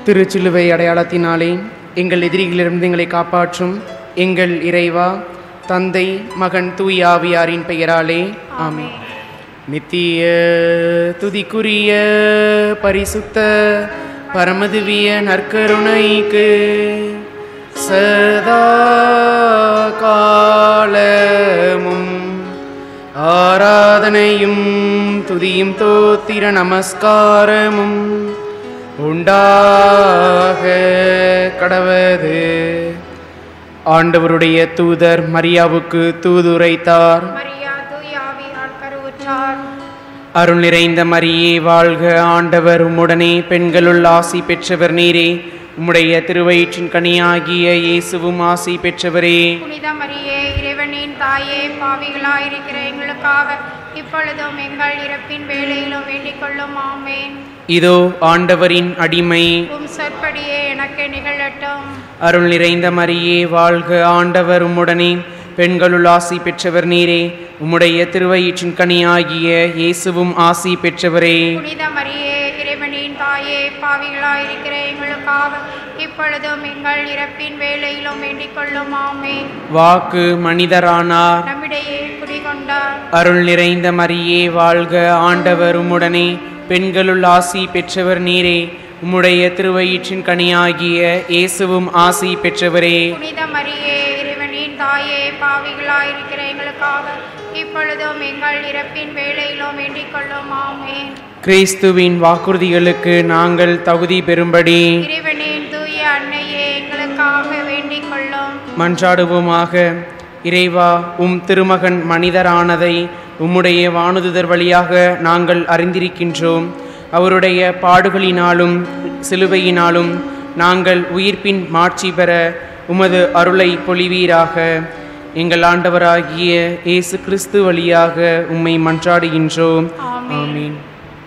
திருச்சிலுவை அடையாளத்தினாலே எங்கள் எதிரிகளிலிருந்து எங்களை காப்பாற்றும் எங்கள் இறைவா தந்தை மகன் தூய் ஆவியாரின் பெயராலே ஆமென் நித்திய துதிக்குரிய பரிசுத்த பரமதிவிய நற்கருணைக்கு சதா காலமும் ஆராதனையும் துதியும் தோத்திர நமஸ்காரமும் உண்டாக கடவது ஆண்டவருடைய தூதர் மரியாவுக்கு தூதுரைத்தார் மரியா தூயாவியால் கருவுற்றார் அருள் நிறைந்த மரியே வாழ்க ஆண்டவர் உம்முடனே பெண்களுள் ஆசி பெற்றவர் நீரே உம்முடைய திருவயிற்றின் கனியாகிய இயேசுவும் ஆசி பெற்றவரே புனித மரியே இறைவனின் தாயே பாவிகளாயிருக்கிற எங்களுக்காக இப்பொழுதும் எங்கள் இறப்பின் வேளையிலும் வேண்டிக் கொள்ளும் ஆமேன் இதோ ஆண்டவரின் அடிமை உம் சொற்படியே எனக்கு நிகழட்டும் அருள் நிறைந்த மரியே வாழ்க ஆண்டவர் உம்முடனே பெண்களுள் ஆசி பெற்றவர் நீரே உம்முடைய திருவயிற்றின் கனியாகிய இயேசுவும் ஆசி பெற்றவரே புனித மரியே இறைவனின் தாயே பாவிகளாயிருக்கிற எங்களுக்காக இப்பொழுதும் எங்கள் இறப்பின் வேளையிலும் வேண்டிக் கொள்ளும் ஆமேன் வாக்கு மனிதரானார் நம்மிடையே குடிகொண்டார் அருள் நிறைந்த மரியே வாழ்க ஆண்டவர் உம்முடனே பெண்களுள் ஆசி பெற்றவர் நீரே உம்முடைய திருவயிற்றின் கனியாகிய இயேசுவும் ஆசி பெற்றவரே புனித மரியே இறைவனின் தாயே பாவிகளாயிருக்கிற எங்களுக்காக இப்பொழுதும் எங்கள் இறப்பின் வேளையிலும் வேண்டிக் கொள்ளும் ஆமேன் கிறிஸ்துவின் வாக்குறுதிகளுக்கு நாங்கள் தகுதி பெறும்படி இறைவனின் தூய அன்னையே எங்களுக்காக வேண்டிக் கொள்ளும் மன்றாடுவோமாக இறைவா உம் திருமகன் மனிதரானதை உம்முடைய வானுதுதர் வழியாக நாங்கள் அறிந்திருக்கின்றோம் அவருடைய பாடுகளினாலும் சிலுவையினாலும் நாங்கள் உயிர்ப்பின் மாட்சி பெற உமது அருளை பொழிவீராக எங்கள் ஆண்டவராகிய இயேசு கிறிஸ்து வழியாக உம்மை மன்றாடுகின்றோம் ஆமென். ஆமீன்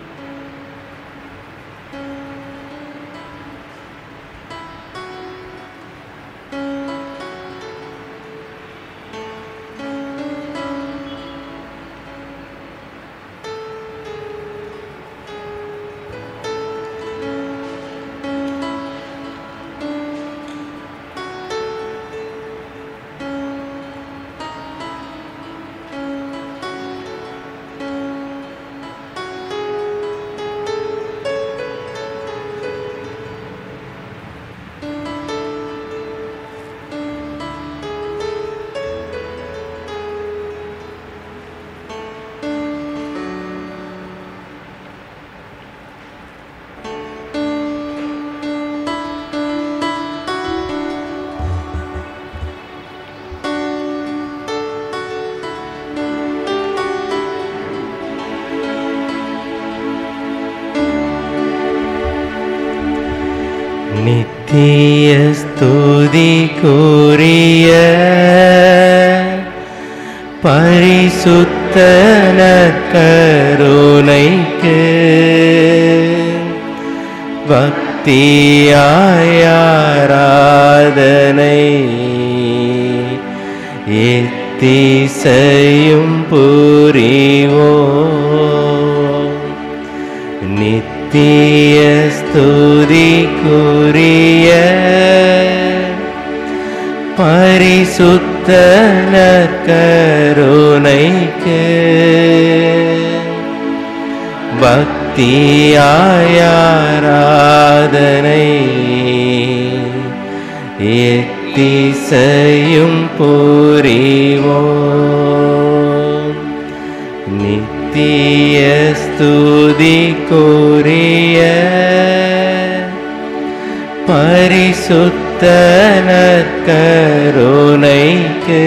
நித்திய ஸ்துதி கூறிய பரிசுத்த நற்கருணைக்கு பக்தியாயாராதனை எத்திசையும் புரிவோம் நித்திய ஸ்துதி கூறிய பரிசுத்த நற்கருணைக்கு பக்தியாயாராதனை எத்திசையும் புரிவோம் நித்திய ஸ்துதி கூறிய பரிசுத்த நற்கருணைக்கு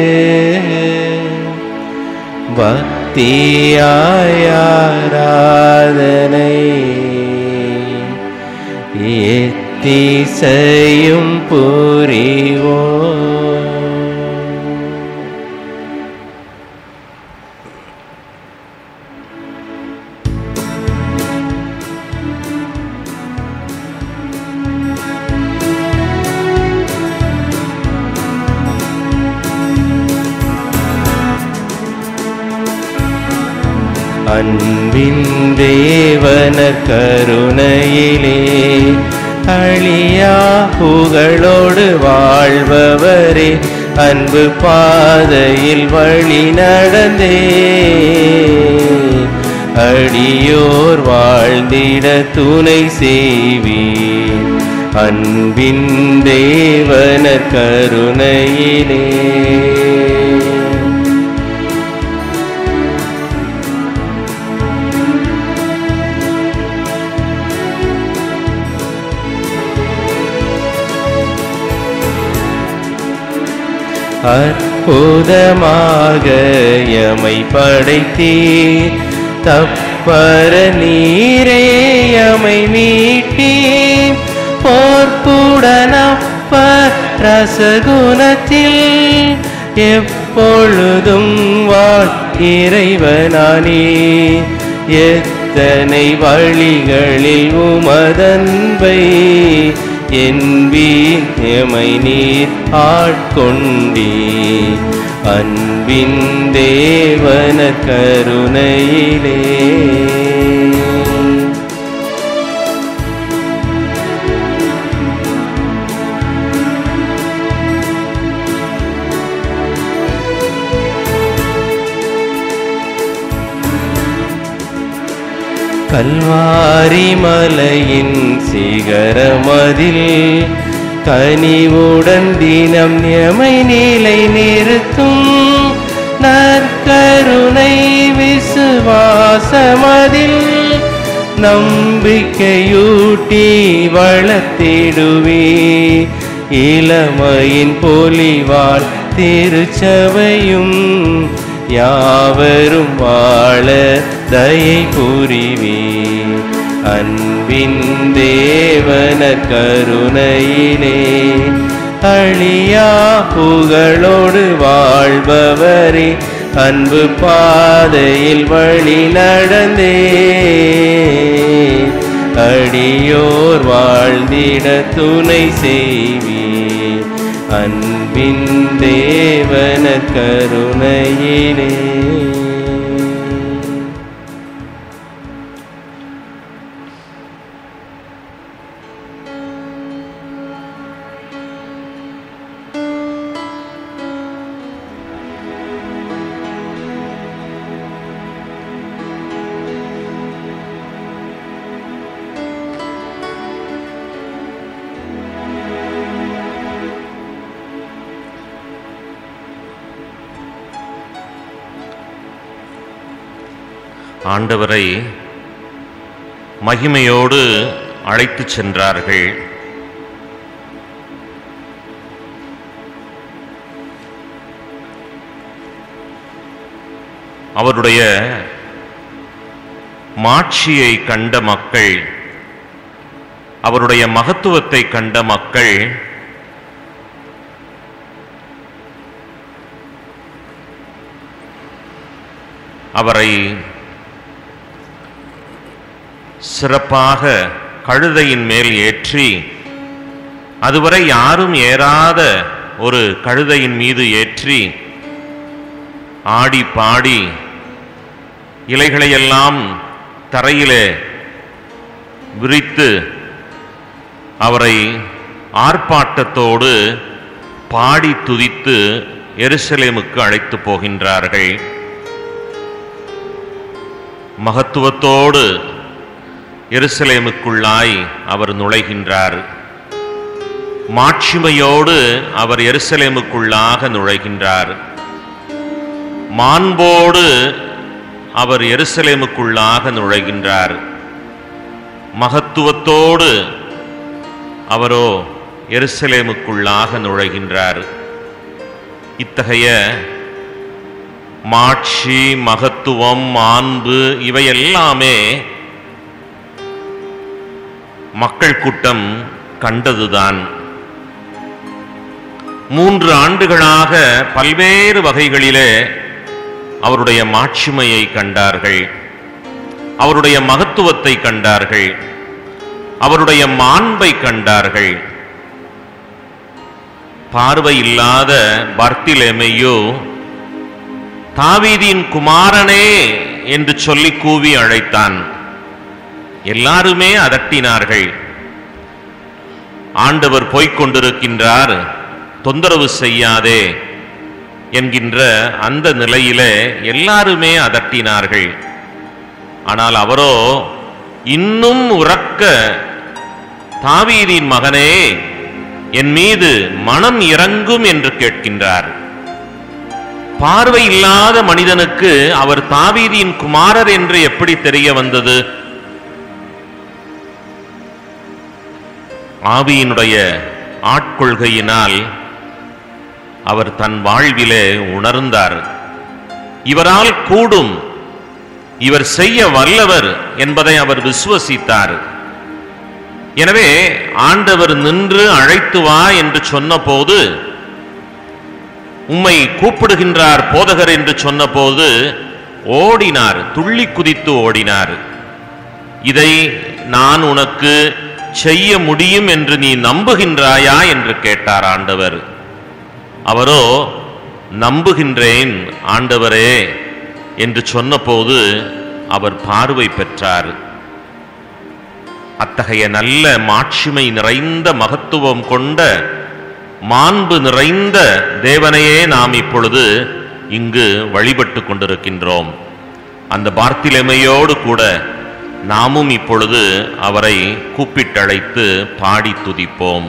பக்தியாயாராதனை எத்திசையும் புரிவோம் அன்பின் தேவன கருணையிலே அழியா புகழோடு வாழ்பவரே அன்பு பாதையில் வழி நடந்தே அடியோர் வாழ்ந்திட துணை செய்வீர் அன்பின் தேவன கருணையிலே அற்புதமாக எமை படைத்தீர் தப்பர நீரே எமை மீட்டீர் போர்க்குடனப்ப ரசகுணத்தில் எப்பொழுதும் வாழ் இறைவனானே எத்தனை வழிகளில் உமதன்பை என்பீர் எமை நீர் ஆட்கொண்டே அன்பின் தேவன கருணையிலே கல்வாரி மலையின் சிகரமதில் கனிவுடன் தினம் எமை நிலை நிறுத்தும் நற்கருணை விசுவாசமதில் நம்பிக்கையூட்டி வளர்த்திடுவே இளமையின் பொலிவாள் திருச்சபையும் யாவரும் வாழ தயை புரிவே அன்பின் தேவன கருணையிலே அழியா புகழோடு வாழ்பவரே அன்பு பாதையில் வழி நடந்தே அடியோர் வாழ்ந்திட துணை செய்வே அன்பின் தேவன கருணையிலே ஆண்டவரை மகிமையோடு அழைத்துச் சென்றார்கள் அவருடைய மாட்சியை கண்ட மக்கள் அவருடைய மகத்துவத்தை கண்ட மக்கள் அவரை சிறப்பாக கழுதையின் மேல் ஏற்றி அதுவரை யாரும் ஏறாத ஒரு கழுதையின் மீது ஏற்றி ஆடி பாடி இலைகளையெல்லாம் தரையிலே விரித்து அவரை ஆர்ப்பாட்டத்தோடு பாடி துதித்து எருசலேமுக்கு அழைத்து போகின்றார்கள் மகத்துவத்தோடு எருசலேமுக்குள்ளாய் அவர் நுழைகின்றார் மாட்சிமையோடு அவர் எருசலேமுக்குள்ளாக நுழைகின்றார் மாண்போடு அவர் எருசலேமுக்குள்ளாக நுழைகின்றார் மகத்துவத்தோடு அவரோ எருசலேமுக்குள்ளாக நுழைகின்றார் இத்தகைய மாட்சி மகத்துவம் மாண்பு இவையெல்லாமே மக்கள் கூட்டம் கண்டதுதான் மூன்று ஆண்டுகளாக பல்வேறு வகைகளிலே அவருடைய மாட்சிமையை கண்டார்கள் அவருடைய மகத்துவத்தை கண்டார்கள் அவருடைய மாண்பை கண்டார்கள் பார்வை இல்லாத பர்த்திலேமையோ தாவீதின் குமாரனே என்று சொல்லி கூவி அழைத்தான் எல்லாருமே அதட்டினார்கள் ஆண்டவர் போய்க் கொண்டிருக்கின்றார் தொந்தரவு செய்யாதே என்கின்ற அந்த நிலையிலே எல்லாருமே அதட்டினார்கள் ஆனால் அவரோ இன்னும் உறக்க தாவீதின் மகனே என் மீது மனம் இறங்கும் என்று கேட்கின்றார் பார்வை இல்லாத மனிதனுக்கு அவர் தாவீதின் குமாரர் என்று எப்படி தெரிய வந்தது ஆவியினுடைய ஆட்கொள்கையினால் அவர் தன் வாழ்விலே உணர்ந்தார் இவரால் கூடும் இவர் செய்ய வல்லவர் என்பதை அவர் விசுவசித்தார் எனவே ஆண்டவர் நின்று அழைத்து வா என்று சொன்னபோது உம்மை கூப்பிடுகின்றார் போதகர் என்று சொன்னபோது ஓடினார் துள்ளி குதித்து ஓடினார் இதை நான் உனக்கு செய்ய முடியும் என்று நீ நம்புகின்றாயா என்று கேட்டார் ஆண்டவர் அவரோ நம்புகின்றேன் ஆண்டவரே என்று சொன்னபோது அவர் பார்வை பெற்றார் அத்தகைய நல்ல மாட்சிமை நிறைந்த மகத்துவம் கொண்ட மாண்பு நிறைந்த தேவனையே நாம் இப்பொழுது இங்கு வழிபட்டு கொண்டிருக்கின்றோம் அந்த பார்த்திலமையோடு கூட நாமும் இப்பொழுது அவரை கூப்பிட்டழைத்து பாடி துதிப்போம்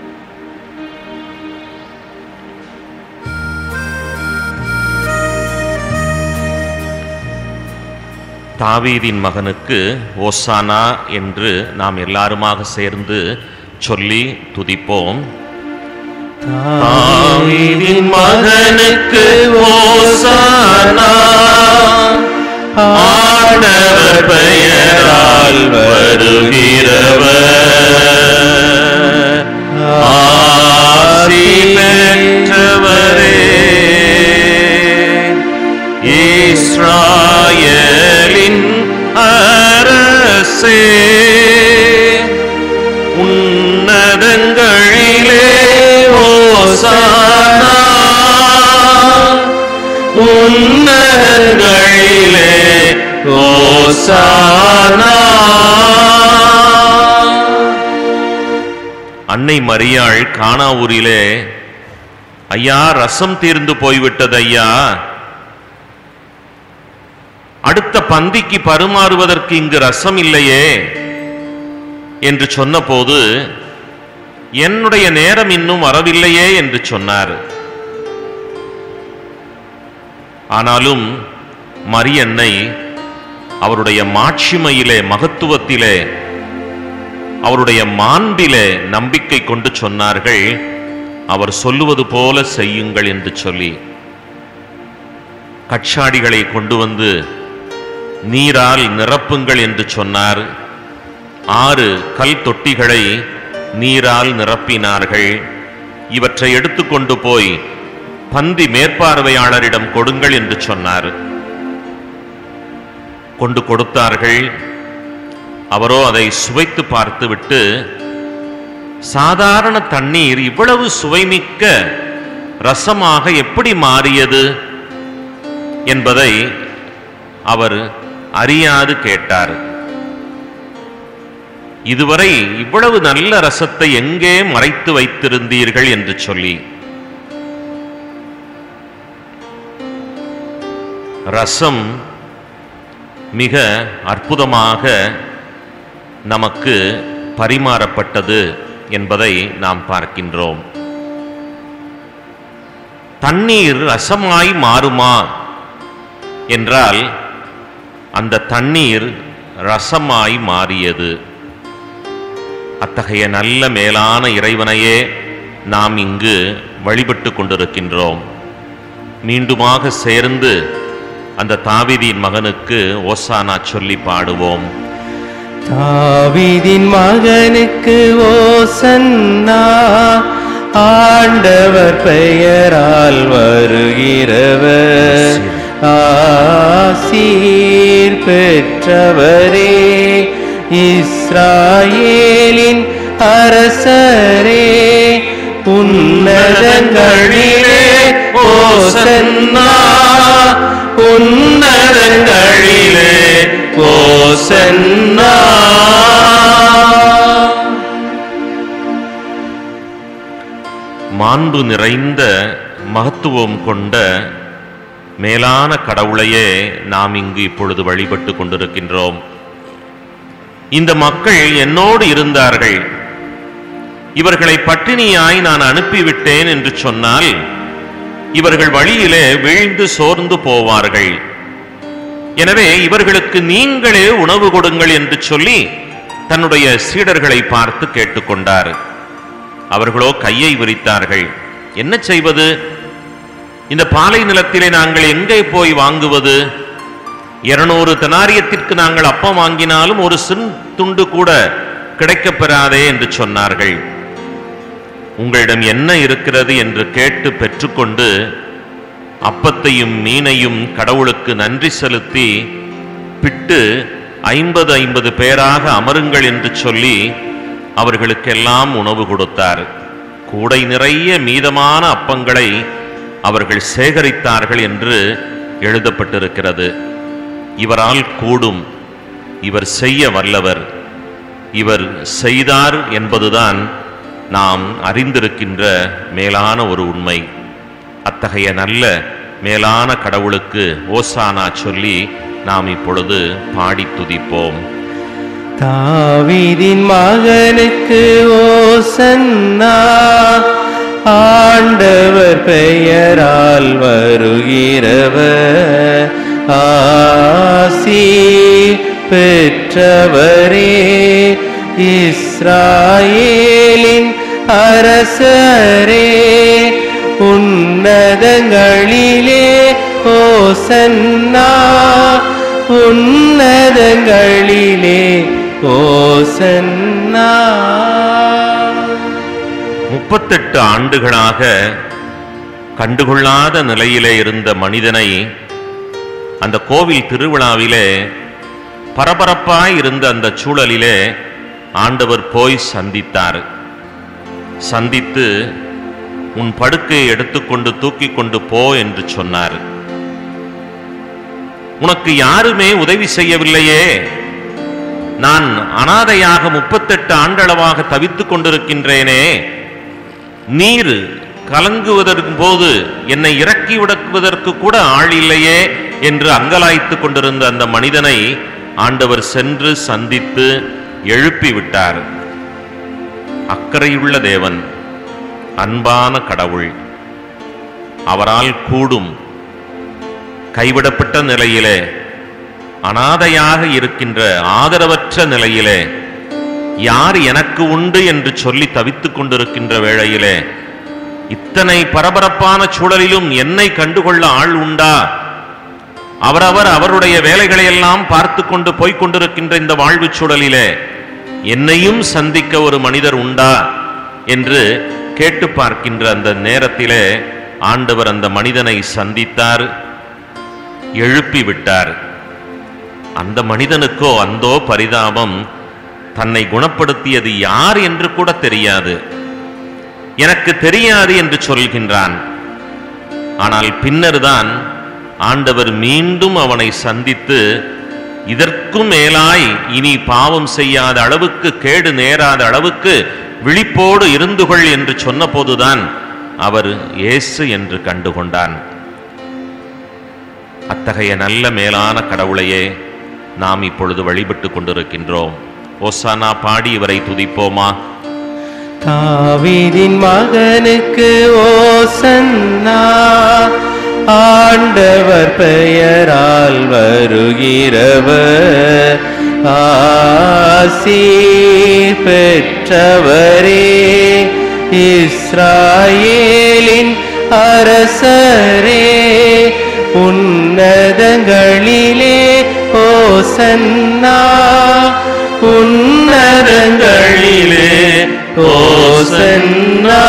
தாவீதின் மகனுக்கு ஓசானா என்று நாம் எல்லாருமாக சேர்ந்து சொல்லி துதிப்போம் தாவீதின் மகனுக்கு ஓசானா ஆண்டவர் பெயரால் வருகிறவர் ஆசி பெற்றவரே இஸ்ராயலின் அரசே உன்னதங்களிலே ஓசானா உன்னதங்களிலே ஓசானா அன்னை மரியாள் கானாவூரிலே ஐயா ரசம் தீர்ந்து போய்விட்டது ஐயா அடுத்த பந்திக்கு பருமாறுவதற்கு இங்கு ரசம் இல்லையே என்று சொன்னபோது என்னுடைய நேரம் இன்னும் வரவில்லையே என்று சொன்னார் ஆனாலும் மரியன்னை அவருடைய மாட்சிமையிலே மகத்துவத்திலே அவருடைய மாண்பிலே நம்பிக்கை கொண்டு சொன்னார்கள் அவர் சொல்லுவது போல செய்யுங்கள் என்று சொல்லி கச்சாடிகளை கொண்டு வந்து நீரால் நிரப்புங்கள் என்று சொன்னார் ஆறு கல் தொட்டிகளை நீரால் நிரப்பினார்கள் இவற்றை எடுத்துக்கொண்டு போய் பந்தி மேற்பார்வையாளரிடம் கொடுங்கள் என்று சொன்னார் கொண்டு கொடுத்தார்கள் அவரோ அதை சுவைத்து பார்த்துவிட்டு சாதாரண தண்ணீர் இவ்வளவு சுவைமிக்க ரசமாக எப்படி மாறியது என்பதை அவர் அறியாது கேட்டார் இதுவரை இவ்வளவு நல்ல ரசத்தை எங்கே மறைத்து வைத்திருந்தீர்கள் என்று சொல்லி ரசம் மிக அற்புதமாக நமக்கு பரிமாறப்பட்டது என்பதை நாம் பார்க்கின்றோம் தண்ணீர் ரசமாய் மாறுமா என்றால் அந்த தண்ணீர் ரசமாய் மாறியது அத்தகைய நல்ல மேலான இறைவனையே நாம் இங்கு வழிபட்டு கொண்டிருக்கின்றோம் மீண்டுமாக சேர்ந்து அந்த தாவீதின் மகனுக்கு ஓசானா சொல்லி பாடுவோம் தாவீதின் மகனுக்கு ஓசன்னா ஆண்டவர் பெயரால் வருகிறவர் ஆசீர் பெற்றவரே இஸ்ராயேலின் அரசரே உன்னதங்களிலே ஓசன்னா உன்னதங்களிலே ஓசன்னா மாண்பு நிறைந்த மகத்துவம் கொண்ட மேலான கடவுளையே நாம் இங்கு இப்பொழுது வழிபட்டு கொண்டிருக்கின்றோம் இந்த மக்கள் என்னோடு இருந்தார்கள் இவர்களை பட்டினியாய் நான் அனுப்பிவிட்டேன் என்று சொன்னால் இவர்கள் வழியிலே வீழ்ந்து சோர்ந்து போவார்கள் எனவே இவர்களுக்கு நீங்களே உணவு கொடுங்கள் என்று சொல்லி தன்னுடைய சீடர்களை பார்த்து கேட்டுக்கொண்டார் அவர்களோ கையை விரித்தார்கள் என்ன செய்வது இந்த பாலை நிலத்திலே நாங்கள் எங்கே போய் வாங்குவது இருநூறு தெனாரியத்திற்கு நாங்கள் அப்பம் வாங்கினாலும் ஒரு சின் துண்டு கூட கிடைக்கப் பெறாதே என்று சொன்னார்கள் உங்களிடம் என்ன இருக்கிறது என்று கேட்டு பெற்றுக்கொண்டு அப்பத்தையும் மீனையும் கடவுளுக்கு நன்றி செலுத்தி பிட்டு ஐம்பது ஐம்பது பேராக அமருங்கள் என்று சொல்லி அவர்களுக்கெல்லாம் உணவு கொடுத்தார் கூடை நிறைய மீதமான அப்பங்களை அவர்கள் சேகரித்தார்கள் என்று எழுதப்பட்டிருக்கிறது இவரால் கூடும் இவர் செய்ய வல்லவர் இவர் செய்தார் என்பதுதான் நாம் அறிந்திருக்கின்ற மேலான ஒரு உண்மை அத்தகைய நல்ல மேலான கடவுளுக்கு ஓசானா சொல்லி நாம் இப்பொழுது பாடி துதிப்போம் தாவீதின் மகனுக்கு ஓசன்னா ஆண்டவர் பெயரால் வருகிறவர் ஆசி பெற்றவரே இஸ்ராயேலின் அரசரே உன்னதங்களிலே ஓசன்னா உன்னதங்களிலே ஓசன்னா முப்பத்தெட்டு ஆண்டுகளாக கண்டுகொள்ளாத நிலையிலே இருந்த மனிதனை அந்த கோவில் திருவிழாவிலே பரபரப்பாய் இருந்த அந்த சூழலிலே ஆண்டவர் போய் சந்தித்தார் சந்தித்து உன் படுக்கையை எடுத்துக்கொண்டு தூக்கிக் கொண்டு போ என்று சொன்னார் உனக்கு யாருமே உதவி செய்யவில்லையே நான் அனாதையாக முப்பத்தெட்டு ஆண்டளவாக தவித்துக் கொண்டிருக்கின்றேனே நீர் கலங்குவதற்கு போது என்னை இறக்கி விடுவதற்கு கூட ஆள் இல்லையே என்று அங்கலாய்த்துக் கொண்டிருந்த அந்த மனிதனை ஆண்டவர் சென்று சந்தித்து எழுப்பி விட்டார் அக்கறையுள்ள தேவன் அன்பான கடவுள் அவரால் கூடும் கைவிடப்பட்ட நிலையிலே அனாதையாக இருக்கின்ற ஆதரவற்ற நிலையிலே யார் எனக்கு உண்டு என்று சொல்லி தவித்துக் கொண்டிருக்கின்ற வேளையிலே இத்தனை பரபரப்பான சூழலிலும் என்னை கண்டுகொள்ள ஆள் உண்டா அவரவர் அவருடைய வேலைகளை எல்லாம் பார்த்து கொண்டு போய்க் கொண்டிருக்கின்ற இந்த வாழ்வுச் சூழலிலே என்னையும் சந்திக்க ஒரு மனிதர் உண்டா என்று கேட்டு பார்க்கின்ற அந்த நேரத்திலே ஆண்டவர் அந்த மனிதனை சந்தித்தார் எழுப்பி விட்டார் அந்த மனிதனுக்கோ அந்தோ பரிதாபம் தன்னை குணப்படுத்தியது யார் என்று கூட தெரியாது எனக்கு தெரியாது என்று சொல்கின்றான் ஆனால் பின்னர்தான் ஆண்டவர் மீண்டும் அவனை சந்தித்து இதற்கும் மேலாய் இனி பாவம் செய்யாத அளவுக்கு கேடு நேராத அளவுக்கு விழிப்போடு இருந்து கொள் என்று சொன்னபோதுதான் அவர் இயேசு என்று கண்டுகொண்டான் அத்தகைய நல்ல மேலான கடவுளையே நாம் இப்பொழுது வழிபட்டு கொண்டிருக்கின்றோம் ஓசானா பாடி இவரை துதிப்போமா தாவீதின் மகனுக்கு ஓசன்னா ஆண்டவர் பெயரால் வருகிறவர் ஆசி பெற்றவரே இஸ்ராயேலின் அரசரே உன்னதங்களிலே ஓசன்னா உன்னதங்களிலே ஓசன்னா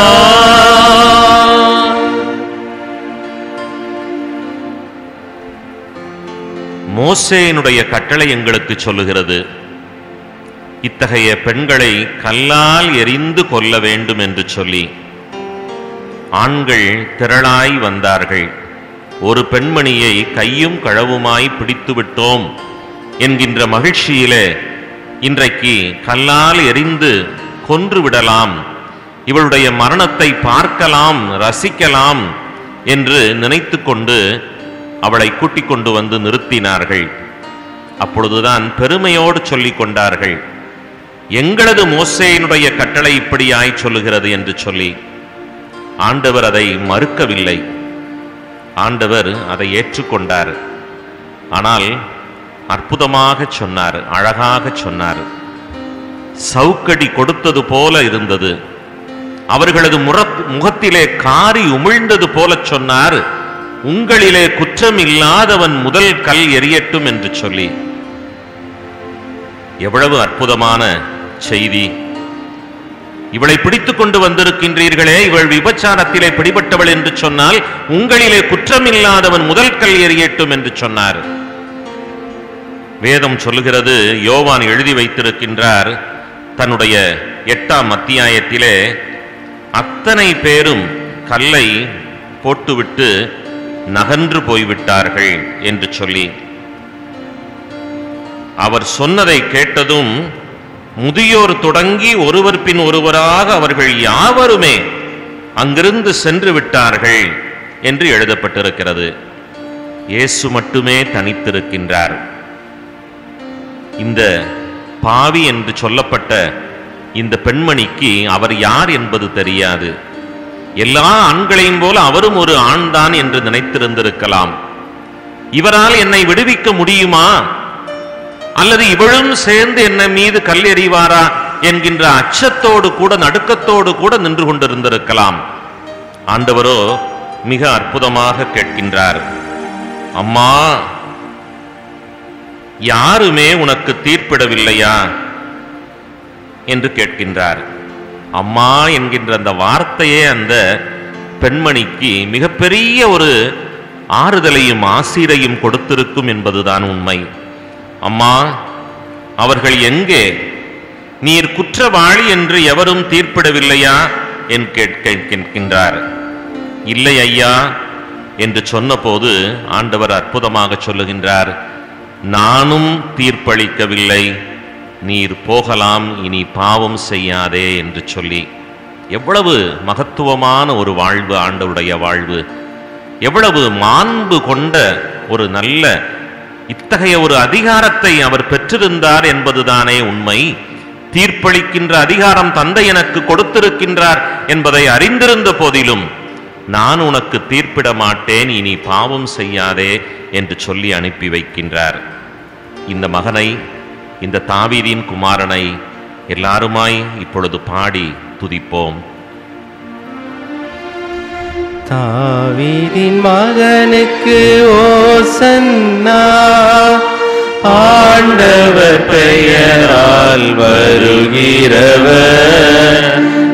மோசேயினுடைய கட்டளை எங்களுக்கு சொல்லுகிறது இத்தகைய பெண்களை கல்லால் எரிந்து கொல்ல வேண்டும் என்று சொல்லி ஆண்கள் திரளாய் வந்தார்கள் ஒரு பெண்மணியை கையும் களவுமாய் பிடித்து விட்டோம் என்கின்ற மகிழ்ச்சியிலே இன்றைக்கு கல்லால் எரிந்து கொன்று விடலாம் இவளுடைய மரணத்தை பார்க்கலாம் ரசிக்கலாம் என்று நினைத்து கொண்டு அவளை கூட்டிக் கொண்டு வந்து நிறுத்தினார்கள் அப்பொழுதுதான் பெருமையோடு சொல்லிக் கொண்டார்கள் எங்களது மோசேயினுடைய கட்டளை இப்படியாய் சொல்லுகிறது என்று சொல்லி ஆண்டவர் அதை மறுக்கவில்லை ஆண்டவர் அதை ஏற்றுக்கொண்டார் ஆனால் அற்புதமாக சொன்னார் அழகாக சொன்னார் சவுக்கடி கொடுத்தது போல இருந்தது அவர்களது முற- முகத்திலே காரி உமிழ்ந்தது போல சொன்னார் உங்களிலே குற்றம் இல்லாதவன் முதல் கல் எரியட்டும் என்று சொல்லி எவ்வளவு அற்புதமான செய்தி இவளை பிடித்துக் கொண்டு வந்திருக்கின்றீர்களே இவள் விபச்சாரத்திலே பிடிபட்டவள் என்று சொன்னால் உங்களிலே குற்றமில்லாதவன் முதல் கல் எறியட்டும் என்று சொன்னார் வேதம் சொல்லுகிறது யோவான் எழுதி வைத்திருக்கின்றார் தன்னுடைய எட்டாம் அத்தியாயத்திலே அத்தனை பேரும் கல்லை போட்டுவிட்டு நகன்று போய்விட்டார்கள் என்று சொல்லி அவர் சொன்னதை கேட்டதும் முதியோர் தொடங்கி ஒருவர் பின் ஒருவராக அவர்கள் யாவருமே அங்கிருந்து சென்று விட்டார்கள் என்று எழுதப்பட்டிருக்கிறது இயேசு மட்டுமே தனித்திருக்கின்றார் இந்த பாவி என்று சொல்லப்பட்ட இந்த பெண்மணிக்கு அவர் யார் என்பது தெரியாது எல்லா ஆண்களையும் போல அவரும் ஒரு ஆண்தான் என்று நினைத்திருந்திருக்கலாம் இவரால் என்னை விடுவிக்க முடியுமா அல்லது இவளும் சேர்ந்து என்ன மீது கல் எறிவாரா என்கின்ற அச்சத்தோடு கூட நடுக்கத்தோடு கூட நின்று கொண்டிருந்திருக்கலாம் ஆண்டவரோ மிக அற்புதமாக கேட்கின்றார் அம்மா யாருமே உனக்கு தீர்ப்பிடவில்லையா என்று கேட்கின்றார் அம்மா என்கின்ற அந்த வார்த்தையே அந்த பெண்மணிக்கு மிகப்பெரிய ஒரு ஆறுதலையும் ஆசீரையும் கொடுத்திருக்கும் என்பதுதான் உண்மை அம்மா அவர்கள் எங்கே நீர் குற்றவாளி என்று எவரும் தீர்ப்பிடவில்லையா என் கேட்க கேட்கின்றார் இல்லை ஐயா என்று சொன்னபோது ஆண்டவர் அற்புதமாக சொல்லுகின்றார் நானும் தீர்ப்பளிக்கவில்லை நீர் போகலாம் இனி பாவம் செய்யாதே என்று சொல்லி எவ்வளவு மகத்துவமான ஒரு வாழ்வு ஆண்டவருடைய வாழ்வு எவ்வளவு மாண்பு கொண்ட ஒரு நல்ல இத்தகைய ஒரு அதிகாரத்தை அவர் பெற்றிருந்தார் என்பதுதானே உண்மை தீர்ப்பளிக்கின்ற அதிகாரம் தந்தை எனக்கு கொடுத்திருக்கின்றார் என்பதை அறிந்திருந்த போதிலும் நான் உனக்கு தீர்ப்பிட மாட்டேன் இனி பாவம் செய்யாதே என்று சொல்லி அனுப்பி வைக்கின்றார் இந்த மகனை இந்த தாவீதின் குமாரனை எல்லாருமாய் இப்பொழுது பாடி துதிப்போம் தாவீதின் மகனுக்கு ஓசன்னா ஆண்டவர் பெயரால் வருகிறவர்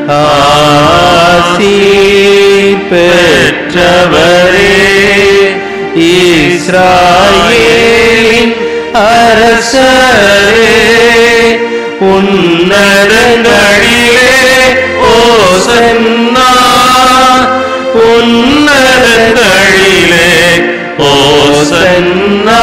ஆசி பெற்றவரே இஸ்ராயேலின் அரசரே உன்னதங்களிலே ஓசன்னா உன்னதங்களிலே ஓசன்னா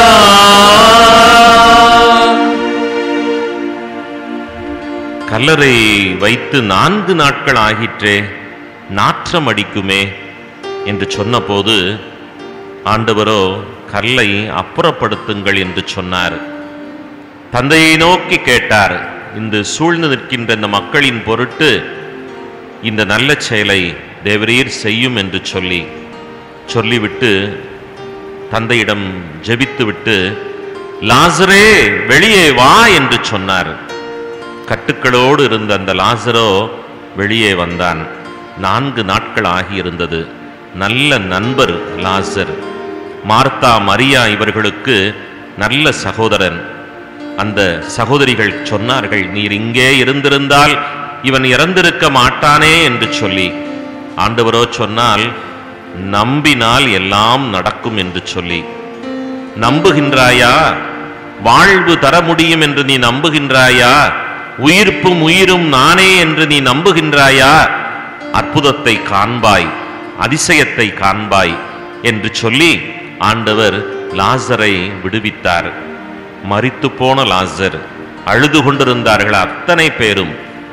கல்லறை வைத்து நான்கு நாட்கள் ஆகிற்றே நாற்றம் அடிக்குமே என்று சொன்னபோது ஆண்டவரோ கல்லை அப்புறப்படுத்துங்கள் என்று சொன்னார் தந்தையை நோக்கி கேட்டார் இந்த சூழ்ந்து நிற்கின்ற இந்த மக்களின் பொருட்டு இந்த நல்ல செயலை தேவரீர் செய்யும் என்று சொல்லி சொல்லிவிட்டு தந்தையிடம் ஜெபித்துவிட்டு லாசரே வெளியே வா என்று சொன்னார் கட்டுக்களோடு இருந்த அந்த லாசரோ வெளியே வந்தான் நான்கு நாட்கள் ஆகியிருந்தது நல்ல நண்பர் லாசர் மார்த்தா மரியா இவர்களுக்கு நல்ல சகோதரன் அந்த சகோதரிகள் சொன்னார்கள் நீர் இங்கே இருந்திருந்தால் இவன் இறந்திருக்க மாட்டானே என்று சொல்லி ஆண்டவரோ சொன்னால் நம்பினால் எல்லாம் நடக்கும் என்று சொல்லி நம்புகின்றாயா வாழ்வு தர முடியும் என்று நீ நம்புகின்றாயா உயிர்ப்பும் உயிரும் நானே என்று நீ நம்புகின்றாயா அற்புதத்தை காண்பாய் அதிசயத்தை காண்பாய் என்று சொல்லி ஆண்டவர் லாசரை விடுவித்தார் மரித்து போன லாசர் அழுது கொண்டிருந்தார்கள் அத்தனை பேரும்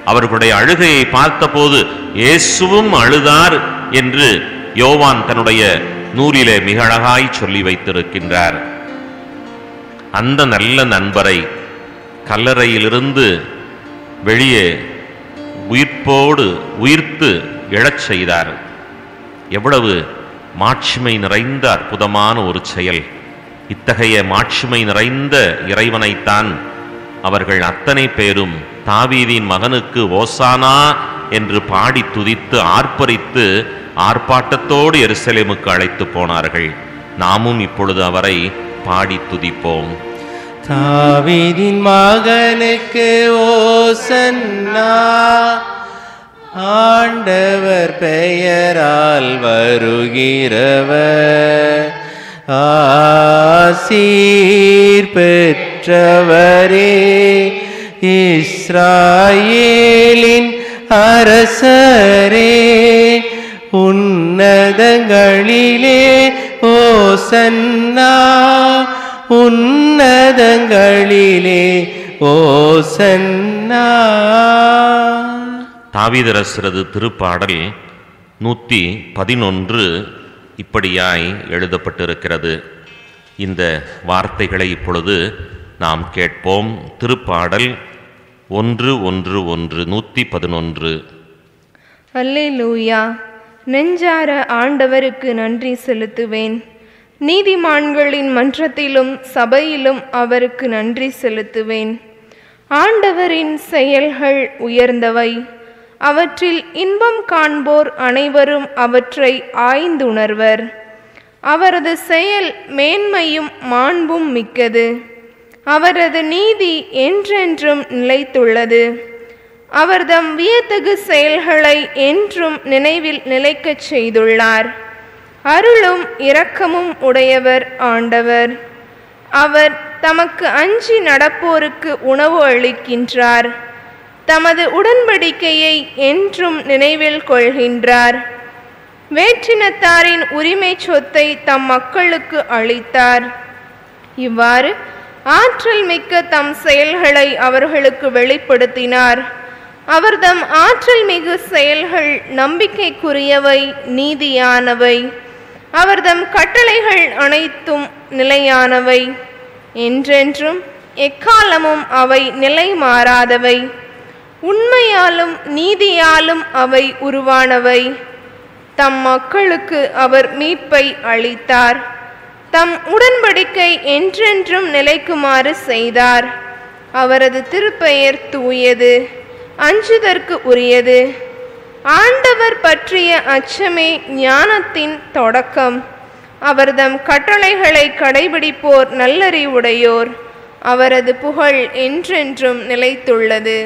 அவர்களுடைய அழுகையை பார்த்தபோது இயேசுவும் அழுதார் என்று யோவான் தன்னுடைய நூலிலே மிக அழகாய் சொல்லி வைத்திருக்கின்றார் அந்த நல்ல நண்பரை கல்லறையிலிருந்து வெளியே உயிர்ப்போடு உயிர்த்து எழச் செய்தார் எவ்வளவு மாட்சிமை நிறைந்த அற்புதமான ஒரு செயல் இத்தகைய மாட்சிமை நிறைந்த இறைவனைத்தான் அவர்கள் அத்தனை பேரும் தாவீதின் மகனுக்கு ஓசானா என்று பாடி துதித்து ஆர்ப்பரித்து ஆர்ப்பாட்டத்தோடு எருசலேமுக்கு அழைத்து போனார்கள் நாமும் இப்பொழுது அவரை பாடி துதிப்போம் தாவீதின் மகனுக்கு ஓசன்னா ஆண்டவர் பெயரால் வருகிறவர் ஆசீர் பெற்றவரே இஸ்ராயேலின் அரசரே உன்னதங்களிலே ஓசன்னா உன்னதங்களிலே ஓசன்னா தாவீதரசரது திருப்பாடல் நூற்றி பதினொன்று இப்படியாய் எழுதப்பட்டிருக்கிறது இந்த வார்த்தைகளை இப்பொழுது நாம் கேட்போம் திருப்பாடல் ஒன்று ஒன்று ஒன்று நூற்றி பதினொன்று அல்லேலூயா நெஞ்சார ஆண்டவருக்கு நன்றி செலுத்துவேன் நீதிமான்களின் மன்றத்திலும் சபையிலும் அவருக்கு நன்றி செலுத்துவேன் ஆண்டவரின் செயல்கள் உயர்ந்தவை அவற்றில் இன்பம் காண்போர் அனைவரும் அவற்றை ஆய்ந்துணர்வர் அவரது செயல் மேன்மையும் மாண்பும் மிக்கது அவரது நீதி என்றென்றும் நிலைத்துள்ளது அவர் தம் வியத்தகு செயல்களை என்றும் நினைவில் நிலைக்கச் செய்துள்ளார் அருளும் இரக்கமும் உடையவர் ஆண்டவர் அவர் தமக்கு அஞ்சி நடப்போருக்கு உணவு அளிக்கின்றார் தமது உடன்படிக்கையை என்றும் நினைவில் கொள்கின்றார் வேற்றினத்தாரின் உரிமை சொத்தை தம் மக்களுக்கு அளித்தார் இவ்வாறு ஆற்றல் மிக்க தம் செயல்களை அவர்களுக்கு வெளிப்படுத்தினார் அவர் தம் ஆற்றல் மிகு செயல்கள் நம்பிக்கைக்குரியவை நீதியானவை அவர் தம் கட்டளைகள் அனைத்தும் நிலையானவை என்றென்றும் எக்காலமும் அவை நிலை மாறாதவை உண்மையாலும் நீதியாலும் அவை உருவானவை தம் மக்களுக்கு அவர் மீட்பை அளித்தார் தம் உடன்படிக்கை என்றென்றும் நிலைக்குமாறு செய்தார் அவரது திருப்பெயர் தூயது அஞ்சுதற்கு உரியது ஆண்டவர் பற்றிய அச்சமே ஞானத்தின் தொடக்கம் அவர்தம் கட்டளைகளை கடைபிடிப்போர் நல்லறிவுடையோர் அவரது புகழ் என்றென்றும் நிலைத்துள்ளது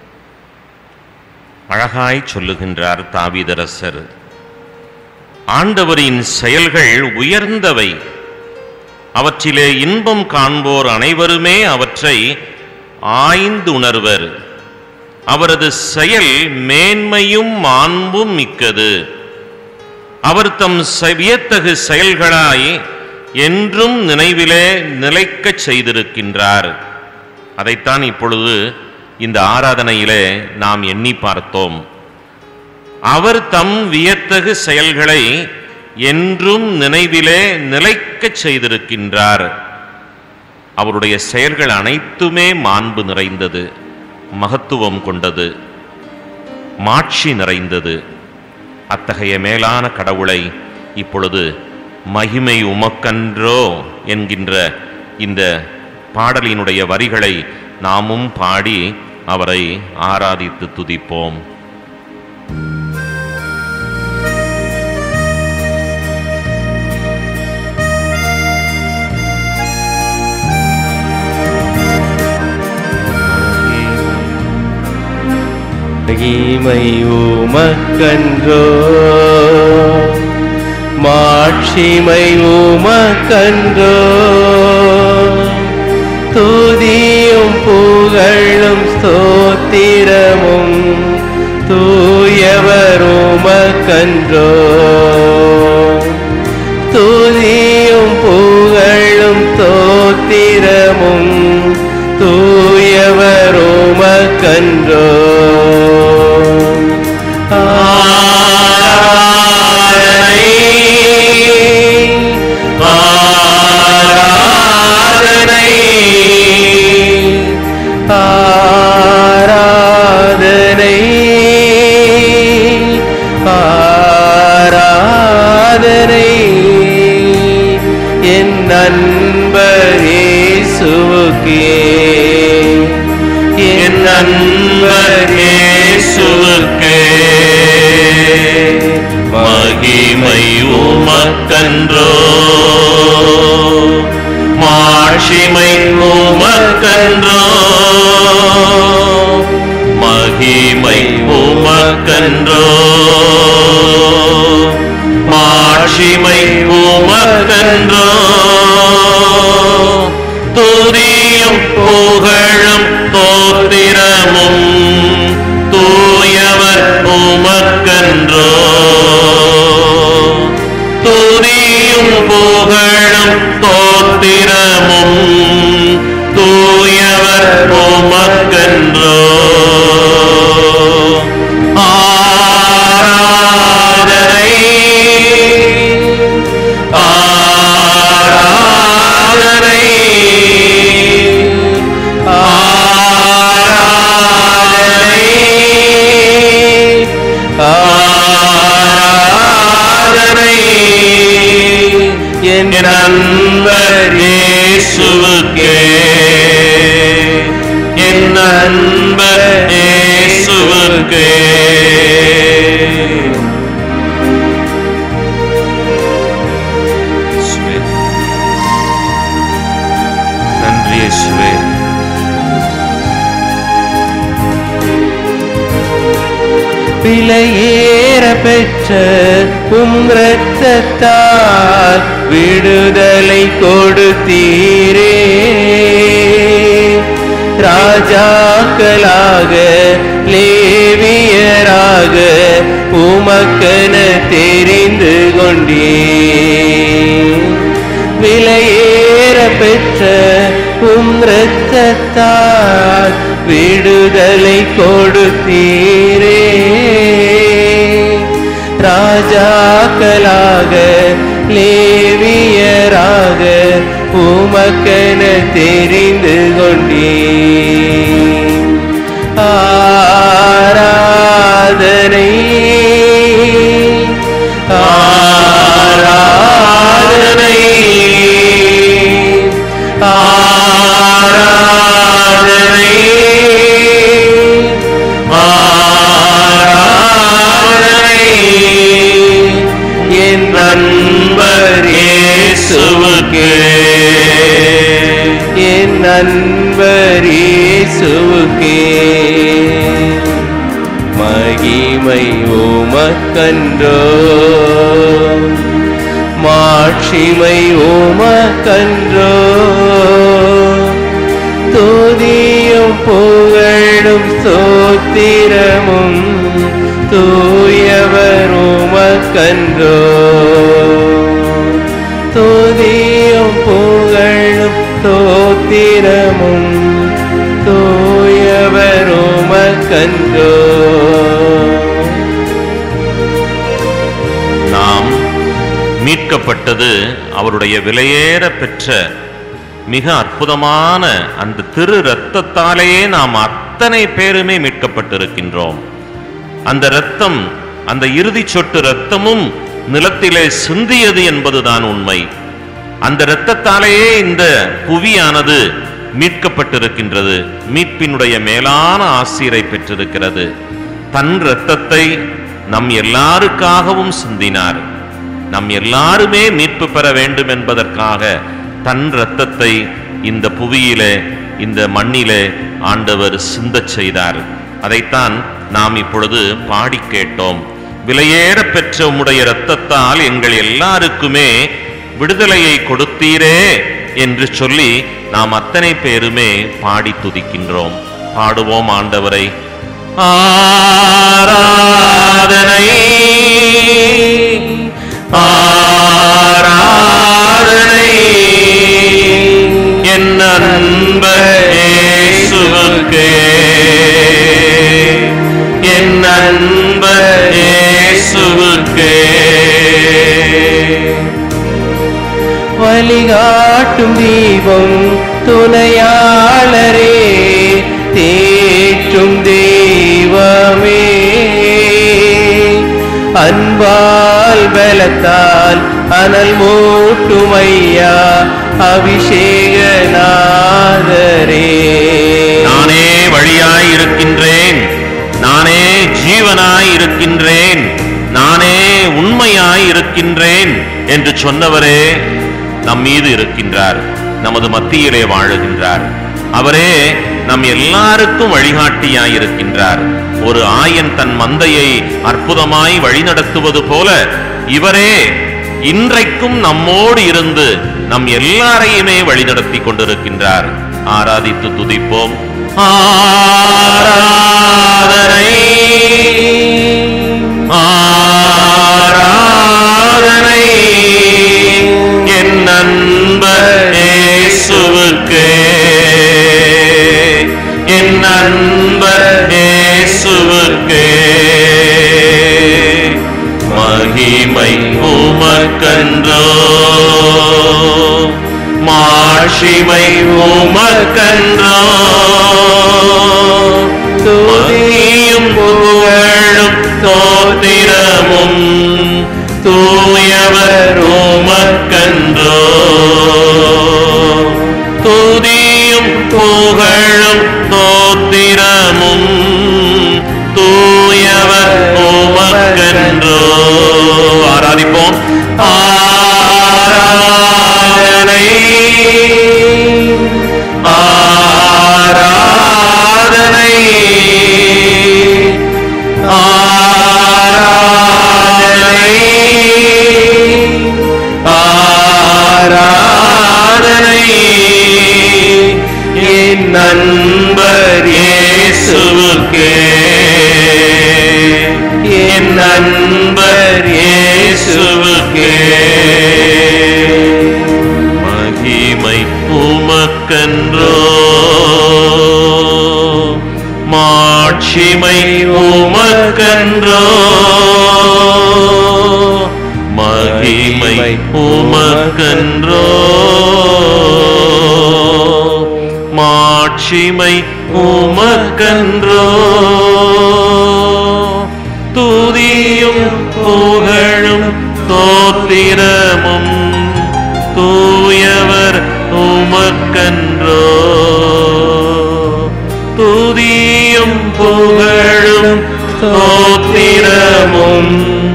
அழகாய் சொல்லுகின்றார் தாவீதரசர் ஆண்டவரின் செயல்கள் உயர்ந்தவை அவற்றிலே இன்பம் காண்போர் அனைவருமே அவற்றை ஆய்ந்துணர்வர் அவரது செயல் மேன்மையும் மாண்பும் மிக்கது அவர் தம் செ- வியத்தகு செயல்களாய் என்றும் நினைவிலே நிலைக்கச் செய்திருக்கின்றார் அதைத்தான் இப்பொழுது இந்த ஆராதனையிலே நாம் எண்ணி பார்த்தோம் அவர் தம் வியத்தகு செயல்களை என்றும் நினைவிலே நிலைக்கச் செய்திருக்கின்றார் அவருடைய செயல்கள் அனைத்துமே மாண்பு நிறைந்தது மகத்துவம் கொண்டது மாட்சி நிறைந்தது அத்தகைய மேலான கடவுளை இப்பொழுது மகிமை உமக்கன்றோ என்கின்ற இந்த பாடலினுடைய வரிகளை நாமும் பாடி அவரை ஆராதித்து துதிப்போம் மகிமை உமக்கன்றோ மாட்சிமை உமக்கன்றோ துதியும் புகழும் ஸ்தோத்திரமும் தூயவர் உமக்கன்றோ துதியும் புகழும் தோத்திரமும் தூயவர் உமக்கன்றோ நண்பர் இயேசுவுக்கே மகிமை உமக்கன்றோ மாட்சிமை உமக்கன்றோ மகிமை உமக்கன்றோ மாட்சிமை உமக்கன்றோ துதியும் புகழும் தோத்திரமும் தூயவர் உமக்கன்றோ துதியும் புகழும் தோத்திரமும் தூயவர் உமக்கன்றோ ஆராதனை ஆராதனை ஆராதனை ஆராதனை என் நண்பர் இயேசுவுக்கே என் நண்பர் இயேசுவுக்கே இயேசுவே. நன்றி இயேசுவே விலையேற பெற்ற உம் இரத்தத்தால் விடுதலை கொடுத்தீரே ராஜாக்களாக லேவியராக உமக்கென தெரிந்து கொண்டே விலையேற பெற்ற உம் இரத்தத்தால் விடுதலை கொடுத்தீரே ராஜாக்களாக லேவியராக உமக்கென தெரிந்து கொண்டே ஆராதனை ஆராதனை ஆராதனை ஆராதனை என் நண்பர் இயேசுவுக்கே என் நண்பர் இயேசுவுக்கே மகிமை உமக்கன்றோ மாட்சிமை உமக்கன்றோ துதியும் புகழும் சோத்திரமும் தூயவர் உமக்கன்றோ துதியும் புகழும் சோத்திரமும் தூயவர் உமக்கன்றோ நாம் மீட்கப்பட்டது அவருடைய விலையேற பெற்ற மிக அற்புதமான அந்த திரு இரத்தத்தாலேயே நாம் அத்தனை பேருமே மீட்கப்பட்டிருக்கின்றோம் அந்த இரத்தம் அந்த இறுதி சொட்டு இரத்தமும் நிலத்திலே சிந்தியது என்பதுதான் உண்மை அந்த இரத்தத்தாலேயே இந்த புவியானது மீட்கப்பட்டிருக்கின்றது மீட்பினுடைய மேலான ஆசீரை பெற்றிருக்கிறது தன் இரத்தத்தை நம் எல்லாருக்காகவும் சிந்தினார் நம் எல்லாருமே மீட்பு பெற வேண்டும் என்பதற்காக தன் இரத்தத்தை இந்த புவியிலே இந்த மண்ணிலே ஆண்டவர் சிந்தச் செய்தார் அதைத்தான் நாம் இப்பொழுது பாடி கேட்டோம் விலையேற பெற்ற உம்முடைய இரத்தத்தால் எங்கள் எல்லாருக்குமே விடுதலையை கொடுத்தீரே என்று சொல்லி நாம் அத்தனை பேருமே பாடி துதிக்கின்றோம் பாடுவோம் ஆண்டவரை ஆராதனை ஆராதனை என் நண்பர் இயேசுவுக்கே என் நண்பர் இயேசுவுக்கே வழிகாட்டும் தீபம் துணையாளரே தேற்றும் தெய்வமே அன்பால் பலத்தால் அனல் மூட்டும் ஐயா அபிஷேகநாதரே நானே வழியாய் இருக்கின்றேன் என்று சொன்னவரே நம் மீது இருக்கின்றார் நமது மத்தியிலே வாழுகின்றார் அவரே நம் எல்லாருக்கும் வழிகாட்டியாய் இருக்கின்றார் ஒரு ஆயன் தன் மந்தையை அற்புதமாய் வழிநடத்துவது போல இவரே இன்றைக்கும் நம்மோடு இருந்து நம் எல்லாரையுமே வழிநடத்தி கொண்டிருக்கின்றார் ஆராதித்து துதிப்போம் ஆராதனை ஆராதனை என் நண்பர் இயேசுவுக்கே என் நண்பர் இயேசுவுக்கே மகிமை உமக்கன்றோ மாட்சிமை உமக்கன்றோ துதியும் புகழும் தோத்திரமும் தூயவர் உமக்கன்றோ துதியும் புகழும் தோத்திரமும் தூயவர் உமக்கன்றோ ஆராதிப்போம் ஆராதனை ஆராதனை ஆராதனை ஆராதனை என் நண்பர் இயேசுவுக்கே என் நண்பர் இயேசுவுக்கே மகிமை உமக்கன்றோ மாட்சிமை உமக்கன்றோ மகிமை உமக்கன்றோ மாட்சிமை உமக்கன்றோ துதியும் புகழும் தோத்திரமும் தூயவர் உமக்கன்றோ துதியும் புகழும் தோத்திரமும்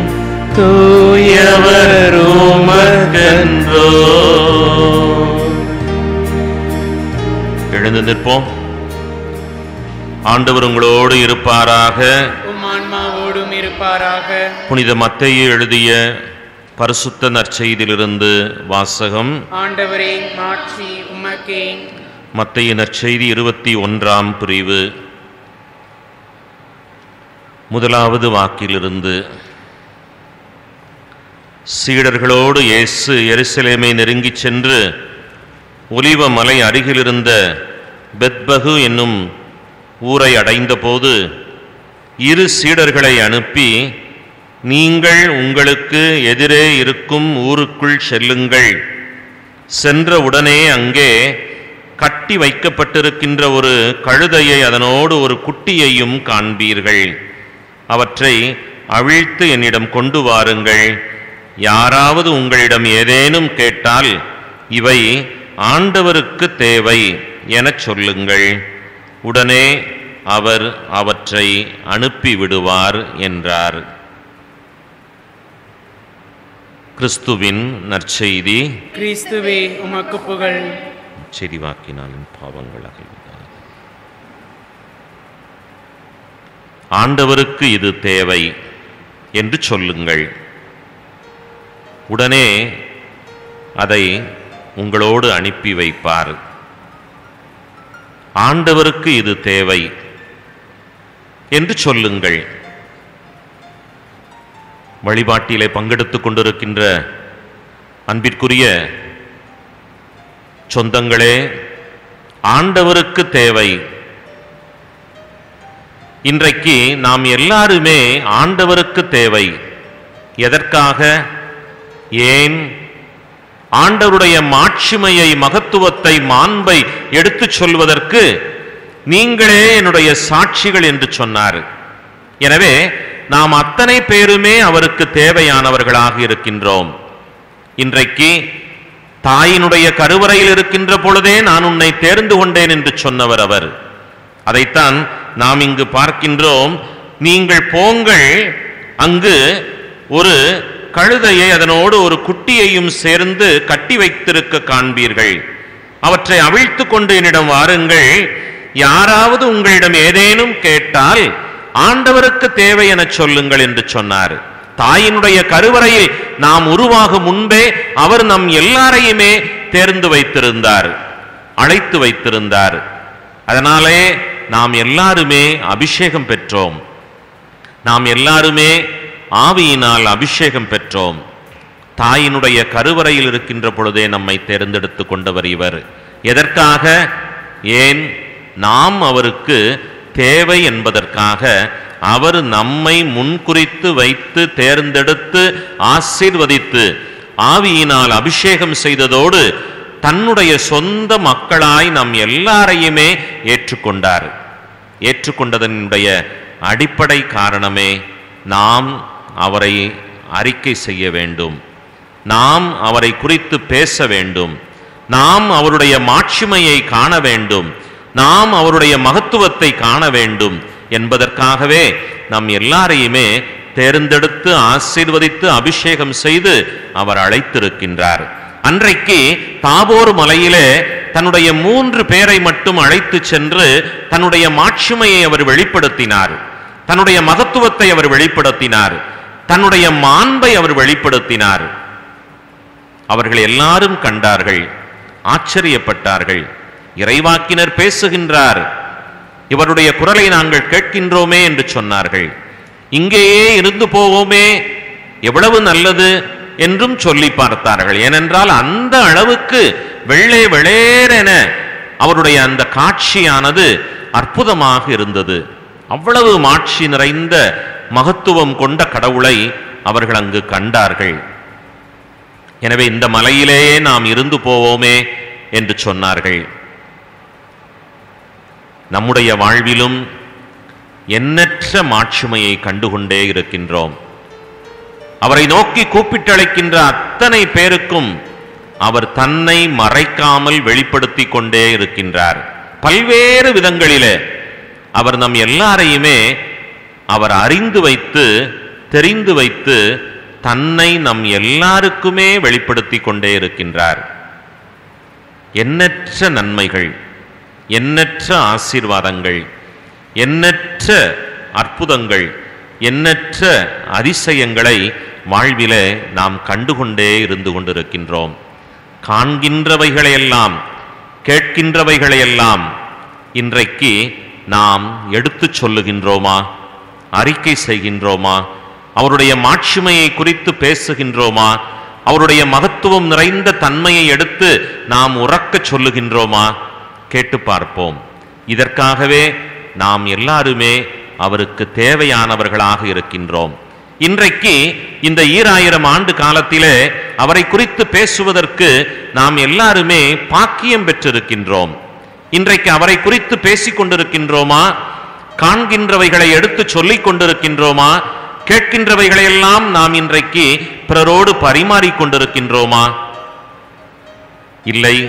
தூயவர் உமக்கன்றோ எழுந்து நிற்போம் ஆண்டவர் உங்களோடு இருப்பாராக உம் ஆன்மாவோடும் இருப்பாராக புனித மத்தையை எழுதிய பரிசுத்த நற்செய்தியிலிருந்து வாசகம் ஆண்டவரே மாட்சி உமக்கே மத்தைய நற்செய்தி இருபத்தி ஒன்றாம் பிரிவு முதலாவது வாக்கிலிருந்து சீடர்களோடு இயேசு எருசலேமை நெருங்கிச் சென்று ஒலிவ மலை அருகிலிருந்த பெத்பகு என்னும் ஊரை அடைந்தபோது இரு சீடர்களை அனுப்பி நீங்கள் உங்களுக்கு எதிரே இருக்கும் ஊருக்குள் செல்லுங்கள் சென்ற உடனே அங்கே கட்டி வைக்கப்பட்டிருக்கின்ற ஒரு கழுதையை அதனோடு ஒரு குட்டியையும் காண்பீர்கள் அவற்றை அவிழ்த்து என்னிடம் கொண்டு வாருங்கள் யாராவது உங்களிடம் ஏதேனும் கேட்டால் இவை ஆண்டவருக்கு தேவை எனச் சொல்லுங்கள் உடனே அவர் அவற்றை அனுப்பி விடுவார் என்றார் கிறிஸ்துவின் நற்செய்தி கிறிஸ்துவே உமக்கு புகழ் செறிவாக்கினாலின் பாவங்கள் அகழ்ந்தார் ஆண்டவருக்கு இது தேவை என்று சொல்லுங்கள் உடனே அதை உங்களோடு அனுப்பி வைப்பார் ஆண்டவருக்கு இது தேவை என்று சொல்லுங்கள் வழிபாட்டிலே பங்கெடுத்துக் கொண்டிருக்கின்ற அன்பிற்குரிய சொந்தங்களே ஆண்டவருக்கு தேவை இன்றைக்கு நாம் எல்லாருமே ஆண்டவருக்கு தேவை எதற்காக ஏன் ஆண்டவருடைய மாட்சிமையை மகத்துவத்தை மாண்பை எடுத்துச் சொல்வதற்கு நீங்களே என்னுடைய சாட்சிகள் என்று சொன்னார் எனவே நாம் அத்தனை பேருமே அவருக்கு தேவையானவர்களாக இருக்கின்றோம் இன்றைக்கு தாயினுடைய கருவறையில் இருக்கின்ற பொழுதே நான் உன்னை தேர்ந்து கொண்டேன் என்று சொன்னவர் அவர் அதைத்தான் நாம் இங்கு பார்க்கின்றோம் நீங்கள் போங்கள் அங்கு ஒரு கழுதையை அதனோடு ஒரு குட்டியையும் சேர்ந்து கட்டி வைத்திருக்க காண்பீர்கள் அவற்றை அவிழ்த்து கொண்டு என்னிடம் வாருங்கள் யாராவது உங்களிடம் ஏதேனும் கேட்டால் ஆண்டவருக்கு தேவை எனச் சொல்லுங்கள் என்று சொன்னார் தாயினுடைய கருவறையில் நாம் உருவாகும் முன்பே அவர் நம் எல்லாரையுமே தேர்ந்து வைத்திருந்தார் அழைத்து வைத்திருந்தார் அதனாலே நாம் எல்லாருமே அபிஷேகம் பெற்றோம் நாம் எல்லாருமே ஆவியினால் அபிஷேகம் பெற்றோம் தாயினுடைய கருவறையில் இருக்கின்ற பொழுதே நம்மை தேர்ந்தெடுத்து கொண்டவர் இவர் எதற்காக ஏன் நாம் அவருக்கு தேவை என்பதற்காக அவர் நம்மை முன்குறித்து வைத்து தேர்ந்தெடுத்து ஆசீர்வதித்து ஆவியினால் அபிஷேகம் செய்ததோடு தன்னுடைய சொந்த மக்களாய் நம் எல்லாரையுமே ஏற்றுக்கொண்டார் ஏற்றுக்கொண்டதனுடைய அடிப்படை காரணமே நாம் அவரை அறிக்கை செய்ய வேண்டும் நாம் அவரை குறித்து பேச வேண்டும் நாம் அவருடைய மாட்சிமையை காண வேண்டும் நாம் அவருடைய மகத்துவத்தை காண வேண்டும் என்பதற்காகவே நம் எல்லாரையுமே தேர்ந்தெடுத்து ஆசீர்வதித்து அபிஷேகம் செய்து அவர் அழைத்திருக்கின்றார் அன்றைக்கு தாபோர் மலையிலே தன்னுடைய மூன்று பேரை மட்டும் அழைத்து சென்று தன்னுடைய மாட்சிமையை அவர் வெளிப்படுத்தினார் தன்னுடைய மகத்துவத்தை அவர் வெளிப்படுத்தினார் தன்னுடைய மாண்பை அவர் வெளிப்படுத்தினார் அவர்கள் எல்லாரும் கண்டார்கள் ஆச்சரியப்பட்டார்கள் இறைவாக்கினர் பேசுகின்றார் இவருடைய குரலை நாங்கள் கேட்கின்றோமே என்று சொன்னார்கள் இங்கேயே இருந்து போவோமே எவ்வளவு நல்லது என்றும் சொல்லி பார்த்தார்கள் ஏனென்றால் அந்த அளவுக்கு வெள்ளை வெளேரென அவருடைய அந்த காட்சியானது அற்புதமாக இருந்தது அவ்வளவு மாட்சி நிறைந்த மகத்துவம் கொண்ட கடவுளை அவர்கள் அங்கு கண்டார்கள் எனவே இந்த மலையிலேயே நாம் இருந்து போவோமே என்று சொன்னார்கள் நம்முடைய வாழ்விலும் எண்ணற்ற மாட்சிமையை கண்டுகொண்டே இருக்கின்றோம் அவரை நோக்கி கூப்பிட்டழைக்கின்ற அத்தனை பேருக்கும் அவர் தன்னை மறைக்காமல் வெளிப்படுத்தி கொண்டே இருக்கின்றார் பல்வேறு விதங்களிலே அவர் நம் எல்லாரையுமே அவர் அறிந்து வைத்து தெரிந்து வைத்து தன்னை நம் எல்லாருக்குமே வெளிப்படுத்தி கொண்டே இருக்கின்றார் எண்ணற்ற நன்மைகள் எண்ணற்ற ஆசீர்வாதங்கள் எண்ணற்ற அற்புதங்கள் எண்ணற்ற அதிசயங்களை வாழ்விலே நாம் கண்டுகொண்டே இருந்து கொண்டிருக்கின்றோம் காண்கின்றவைகளையெல்லாம் கேட்கின்றவைகளையெல்லாம் இன்றைக்கு நாம் எடுத்துச் சொல்லுகின்றோமா அறிக்கை செய்கின்றோமா அவருடைய மாட்சிமையை குறித்து பேசுகின்றோமா அவருடைய மகத்துவம் நிறைந்த தன்மையை எடுத்து நாம் உறக்கச் சொல்லுகின்றோமா கேட்டு பார்ப்போம் இதற்காகவே நாம் எல்லாருமே அவருக்கு தேவையானவர்களாக இருக்கின்றோம் இன்றைக்கு இந்த ஈராயிரம் ஆண்டு காலத்திலே அவரை குறித்து பேசுவதற்கு நாம் எல்லாருமே பாக்கியம் பெற்றிருக்கின்றோம் இன்றைக்கு அவரை குறித்து பேசிக் கொண்டிருக்கின்றோமா காண்கின்றவைகளை எடுத்து சொல்லிக் கொண்டிருக்கின்றோமா கேட்கின்றவைகளையெல்லாம் நாம் இன்றைக்கு பிறரோடு பரிமாறிக் கொண்டிருக்கின்றோமா இல்லை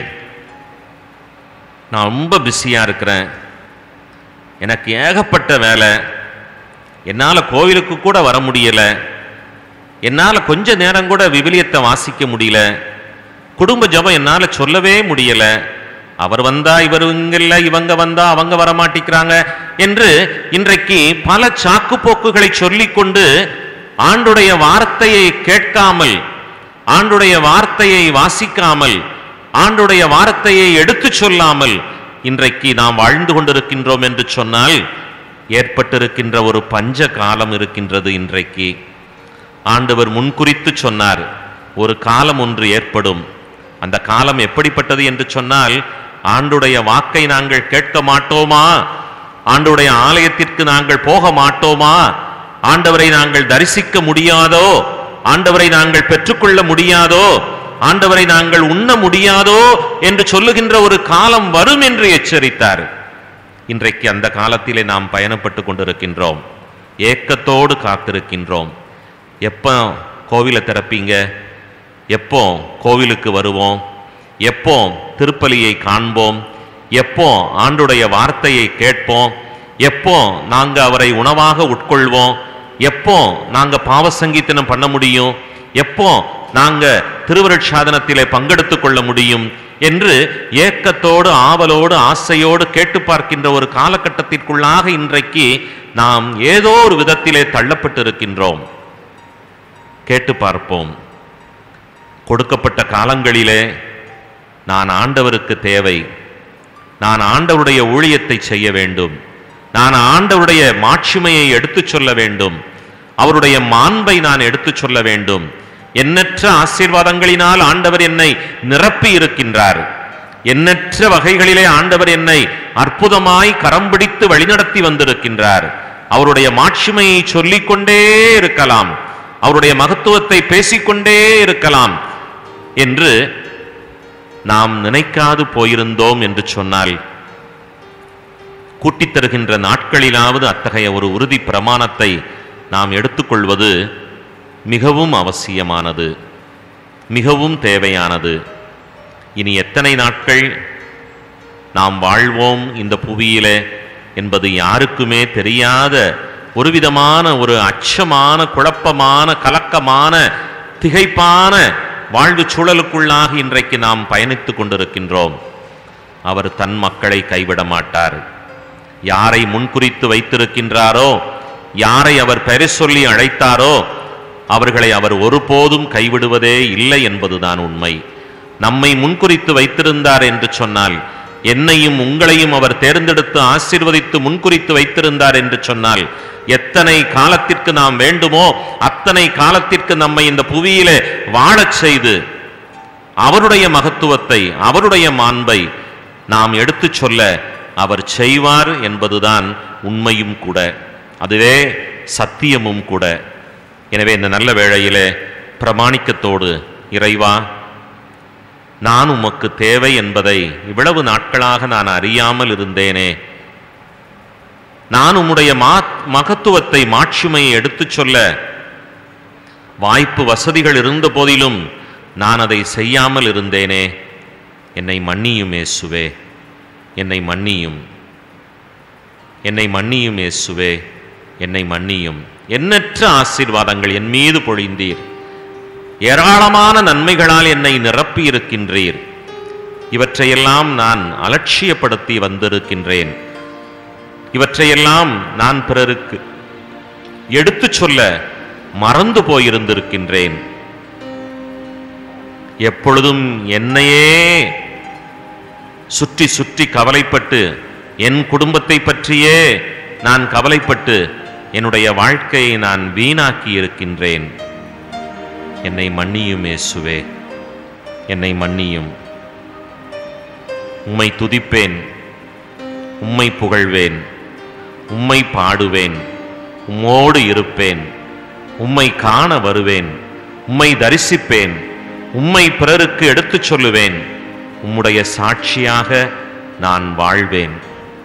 நான் ரொம்ப பிஸியா இருக்கிறேன் எனக்கு ஏகப்பட்ட வேலை என்னால் கோவிலுக்கு கூட வர முடியல என்னால் கொஞ்ச நேரம் கூட விவிலியத்தை வாசிக்க முடியல குடும்ப ஜெபம் என்னால் சொல்லவே முடியல அவர் வந்தா இவர் இங்க இல்ல இவங்க வந்தா அவங்க வர மாட்டிக்கிறாங்க என்று இன்றைக்கு பல சாக்கு போக்குகளை சொல்லிக்கொண்டு ஆண்டுடைய வார்த்தையை கேட்காமல் ஆண்டுடைய வார்த்தையை வாசிக்காமல் ஆண்டுடைய வார்த்தையை எடுத்துச் சொல்லாமல் இன்றைக்கு நாம் வாழ்ந்து கொண்டிருக்கின்றோம் என்று சொன்னால் ஏற்பட்டிருக்கின்ற ஒரு பஞ்ச காலம் இருக்கின்றது இன்றைக்கு ஆண்டவர் முன்குறித்து சொன்னார் ஒரு காலம் ஒன்று ஏற்படும் அந்த காலம் எப்படிப்பட்டது என்று சொன்னால் ஆண்டுடைய வாக்கை நாங்கள் கேட்க மாட்டோமா ஆண்டுடைய ஆலயத்திற்கு நாங்கள் போக மாட்டோமா ஆண்டவரை நாங்கள் தரிசிக்க முடியாதோ ஆண்டவரை நாங்கள் பெற்றுக்கொள்ள முடியாதோ ஆண்டவரை நாங்கள் உண்ண முடியாதோ என்று சொல்லுகின்ற ஒரு காலம் வரும் என்று எச்சரித்தார் இன்றைக்கு அந்த காலத்திலே நாம் பயணப்பட்டு கொண்டிருக்கின்றோம் ஏக்கத்தோடு காத்திருக்கின்றோம் எப்போ கோவிலை திறப்பீங்க எப்போ கோவிலுக்கு வருவோம் எப்போ திருப்பலியை காண்போம் எப்போ ஆண்டுடைய வார்த்தையை கேட்போம் எப்போ நாங்க அவரை உணவாக உட்கொள்வோம் எப்போ நாங்க பாவ சங்கீதனம் பண்ண முடியும் எப்போ நாங்க திருவருட்சாதனத்திலே பங்கெடுத்துக் கொள்ள முடியும் என்று ஏக்கத்தோடு ஆவலோடு ஆசையோடு கேட்டு பார்க்கின்ற ஒரு காலகட்டத்திற்குள்ளாக இன்றைக்கு நாம் ஏதோ ஒரு விதத்திலே தள்ளப்பட்டு இருக்கின்றோம் கேட்டு பார்ப்போம் கொடுக்கப்பட்ட காலங்களிலே நான் ஆண்டவருக்கு தேவை நான் ஆண்டவருடைய ஊழியத்தை செய்ய வேண்டும் நான் ஆண்டவருடைய மாட்சிமையை எடுத்துச் சொல்ல வேண்டும் அவருடைய மாண்பை நான் எடுத்துச் சொல்ல வேண்டும் எண்ணற்ற ஆசீர்வாதங்களினால் ஆண்டவர் என்னை நிரப்பி இருக்கின்றார் எண்ணற்ற வகைகளிலே ஆண்டவர் என்னை அற்புதமாய் கரம் பிடித்து வழிநடத்தி வந்திருக்கின்றார் அவருடைய மாட்சிமையை சொல்லிக்கொண்டே இருக்கலாம் அவருடைய மகத்துவத்தை பேசிக்கொண்டே இருக்கலாம் என்று நாம் நினைக்காது போயிருந்தோம் என்று சொன்னால் கூட்டித் தருகின்ற நாட்களிலாவது அத்தகைய ஒரு உறுதி பிரமாணத்தை நாம் எடுத்துக்கொள்வது மிகவும் அவசியமானது மிகவும் தேவையானது இனி எத்தனை நாட்கள் நாம் வாழ்வோம் இந்த புவியிலே என்பது யாருக்குமே தெரியாத ஒரு விதமான ஒரு அச்சமான குழப்பமான கலக்கமான திகைப்பான வாழ்வு சூழலுக்குள்ளாக இன்றைக்கு நாம் பயணித்துக் கொண்டிருக்கின்றோம் அவர் தன் மக்களை கைவிட மாட்டார் யாரை முன்குறித்து வைத்திருக்கின்றாரோ யாரை அவர் பெயர் சொல்லி அழைத்தாரோ அவர்களை அவர் ஒருபோதும் கைவிடுவதே இல்லை என்பதுதான் உண்மை நம்மை முன்குறித்து வைத்திருந்தார் என்று சொன்னால் என்னையும் உங்களையும் அவர் தேர்ந்தெடுத்து ஆசீர்வதித்து முன்குறித்து வைத்திருந்தார் என்று சொன்னால் எத்தனை காலத்திற்கு நாம் வேண்டுமோ அத்தனை காலத்திற்கு நம்மை இந்த புவியிலே வாழச் செய்து அவருடைய மகத்துவத்தை அவருடைய மாண்பை நாம் எடுத்துச் சொல்ல அவர் செய்வார் என்பதுதான் உண்மையும் கூட அதுவே சத்தியமும் கூட எனவே இந்த நல்ல வேளையிலே பிரமாணிக்கத்தோடு இறைவா நான் உமக்கு தேவை என்பதை இவ்வளவு நாட்களாக நான் அறியாமல் இருந்தேனே நான் உம்முடைய மா மகத்துவத்தை மாட்சிமையை எடுத்துச் சொல்ல வாய்ப்பு வசதிகள் இருந்த போதிலும் நான் அதை செய்யாமல் இருந்தேனே என்னை மன்னியும் இயேசுவே என்னை மன்னியும் என்னை மன்னியும் இயேசுவே என்னை மன்னியும் எண்ணற்ற ஆசீர்வாதங்கள் என் மீது பொழிந்தீர் ஏராளமான நன்மைகளால் என்னை நிரப்பி இருக்கின்றீர் இவற்றையெல்லாம் நான் அலட்சியப்படுத்தி வந்திருக்கின்றேன் இவற்றையெல்லாம் நான் பிறருக்கு எடுத்துச் சொல்ல மறந்து போயிருந்திருக்கின்றேன் எப்பொழுதும் என்னையே சுற்றி சுற்றி கவலைப்பட்டு என் குடும்பத்தை பற்றியே நான் கவலைப்பட்டு என்னுடைய வாழ்க்கையை நான் வீணாக்கி இருக்கின்றேன் என்னை மன்னியும் இயேசுவே என்னை மன்னியும் உம்மை துதிப்பேன் உம்மை புகழ்வேன் உம்மை பாடுவேன் உம்மோடு இருப்பேன் உம்மை காண வருவேன் உம்மை தரிசிப்பேன் உம்மை பிறருக்கு எடுத்துச் சொல்லுவேன் உம்முடைய சாட்சியாக நான் வாழ்வேன்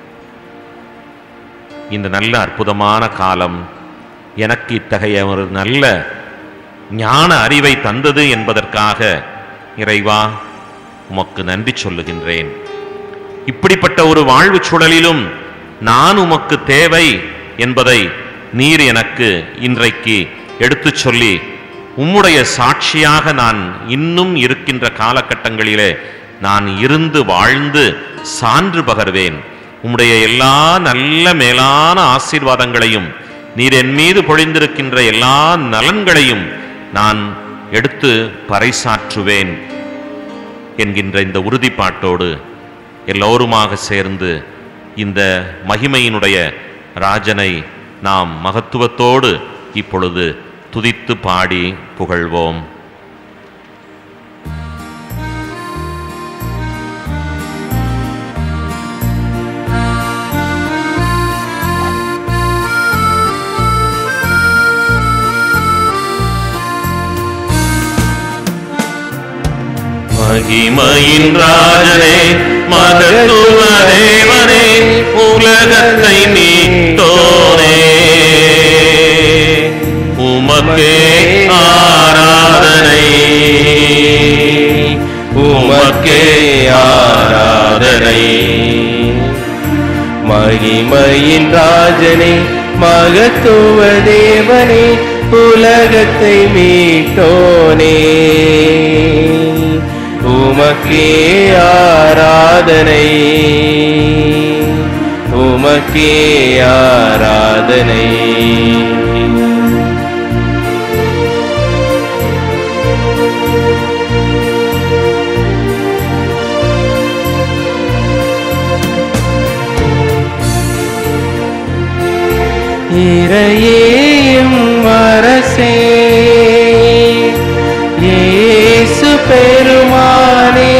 இந்த நல்ல அற்புதமான காலம் எனக்கு இத்தகைய ஒரு நல்ல ஞான அறிவை தந்தது என்பதற்காக இறைவா உமக்கு நன்றி சொல்லுகின்றேன் இப்படிப்பட்ட ஒரு வாழ்வு சூழலிலும் நான் உமக்கு தேவை என்பதை நீர் எனக்கு இன்றைக்கு எடுத்துச் சொல்லி உம்முடைய சாட்சியாக நான் இன்னும் இருக்கின்ற காலகட்டங்களிலே நான் இருந்து வாழ்ந்து சான்று பகர்வேன் உம்முடைய எல்லா நல்ல மேலான ஆசீர்வாதங்களையும் நீர் என் மீது பொழிந்திருக்கின்ற எல்லா நலன்களையும் நான் எடுத்து பறைசாற்றுவேன் என்கின்ற இந்த உறுதிப்பாட்டோடு எல்லோருமாக சேர்ந்து இந்த மகிமையினுடைய ராஜனை நாம் மகத்துவத்தோடு இப்பொழுது துதித்து பாடி புகழ்வோம் மகிமையின் ராஜனே மகத்துவ தேவனே உலகத்தை மீட்டோனே உமக்கே ஆராதனை உமக்கே ஆராதனை மகிமையின் ராஜனே மகத்துவ தேவனே உலகத்தை மீட்டோனே உமக்கே ஆராதனை உமக்கே ஆராதனை இறையேயும் அரசே இயேசு பெருமானே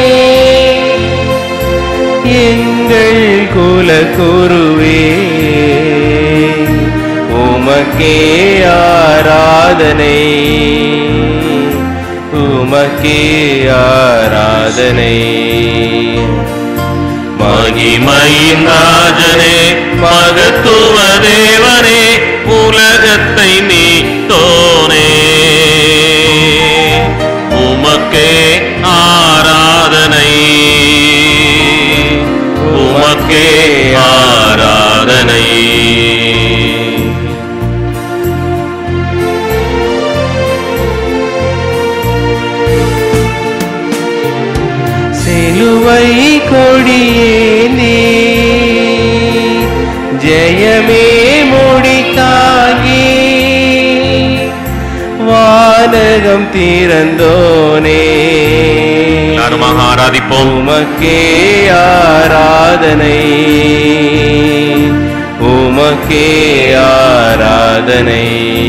எங்கள் குலகுருவே உமக்கே ஆராதனை உமக்கே ஆராதனை மகிமையின் ராஜனே மகத்துவ தேவனே உலகத்தை மீட்டோனே உமக்கே ஆராதனை உமக்கே ஆராதனை சிலுவை கொடியேந்தி ஜெயமே முடித்தாகி வானகம் திறந்தோனே எல்லாருமாக ஆராதிப்போம் உமக்கே ஆராதனை உமக்கே ஆராதனை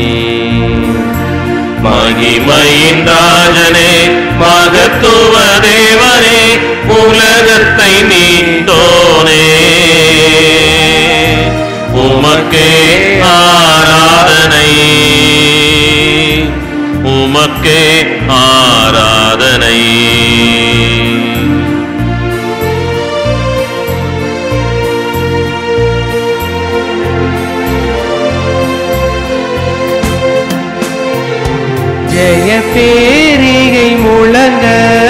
மகிமையின் ராஜனே மகத்துவ தேவனே உலகத்தை மீட்டோனே உமக்கே ஆராதனை உமக்கே ஆராதனை ஜெய பேரிகை முழங்க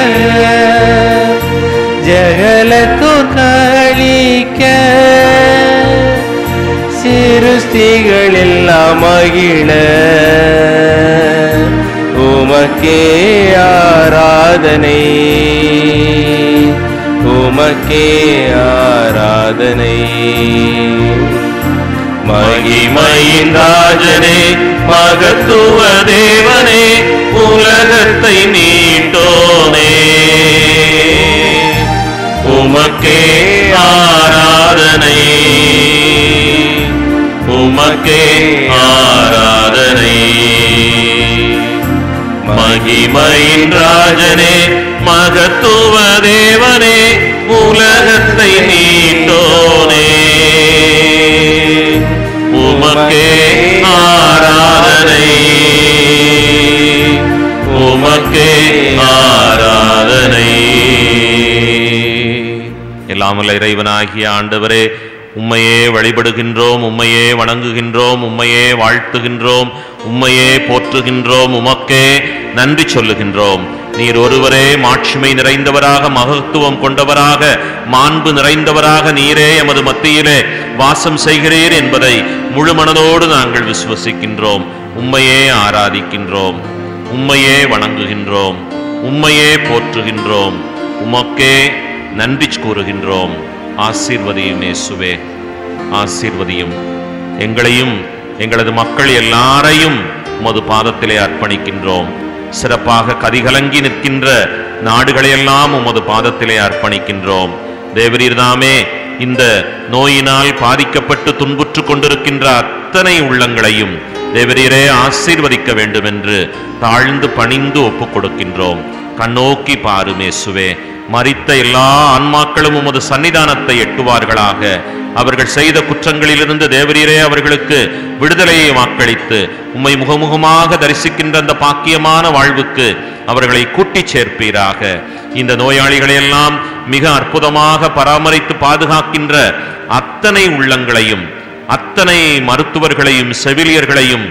ஜகலத்தோர் கழிக்க சிறுஸ்திகள் எல்லாம் மகிழ உமக்கே ஆராதனை உமக்கே ஆராதனை மகிமையின் ராஜனே மகத்துவ தேவனே உலகத்தை மீட்டோனே உமக்கே ஆராதனை உமக்கே ஆராதனை மகிமையின் ராஜனே மகத்துவ தேவனே உலகத்தை மீட்டோனே உமக்கே ஆராதனை உமக்கே ஆராதனை எல்லாமல்ல இறைவனாகிய ஆண்டவரே உம்மையே வழிபடுகின்றோம் உம்மையே வணங்குகின்றோம் உம்மையே வாழ்த்துகின்றோம் உம்மையே போற்றுகின்றோம் உமக்கே நன்றி சொல்லுகின்றோம் நீர் ஒருவரே மாட்சிமை நிறைந்தவராக மகத்துவம் கொண்டவராக மாண்பு நிறைந்தவராக நீரே எமது மத்தியிலே வாசம் செய்கிறீர் என்பதை முழு மனதோடு நாங்கள் விசுவசிக்கின்றோம் உம்மையே ஆராதிக்கின்றோம் உம்மையே வணங்குகின்றோம் உம்மையே போற்றுகின்றோம் உமக்கே நன்றி கூறுகின்றோம் ஆசீர்வதியும் இயேசுவே ஆசீர்வதியும் எங்களையும் எங்களது மக்கள் எல்லாரையும் உமது பாதத்திலே அர்ப்பணிக்கின்றோம் சிறப்பாக கதிகலங்கி நிற்கின்ற நாடுகளையெல்லாம் உமது பாதத்திலே அர்ப்பணிக்கின்றோம் தேவரீர்தாமே இந்த நோயினால் பாதிக்கப்பட்டு துன்புற்று கொண்டிருக்கின்ற அத்தனை உள்ளங்களையும் தேவரீரே ஆசீர்வதிக்க வேண்டும் என்று தாழ்ந்து பணிந்து ஒப்புக் கொடுக்கின்றோம் கண்ணோக்கி பாருமேசுவே மரித்த எல்லா ஆன்மாக்களும் உமது சன்னிதானத்தை எட்டுவார்களாக அவர்கள் செய்த குற்றங்களிலிருந்து தேவரீரே அவர்களுக்கு விடுதலையை வாக்களித்து உம்மை முகமுகமாக தரிசிக்கின்ற அந்த பாக்கியமான வாழ்வுக்கு அவர்களை கூட்டிச் சேர்ப்பீராக இந்த நோயாளிகளை எல்லாம் மிக அற்புதமாக பராமரித்து பாதுகாக்கின்ற அத்தனை உள்ளங்களையும் அத்தனை மருத்துவர்களையும் செவிலியர்களையும்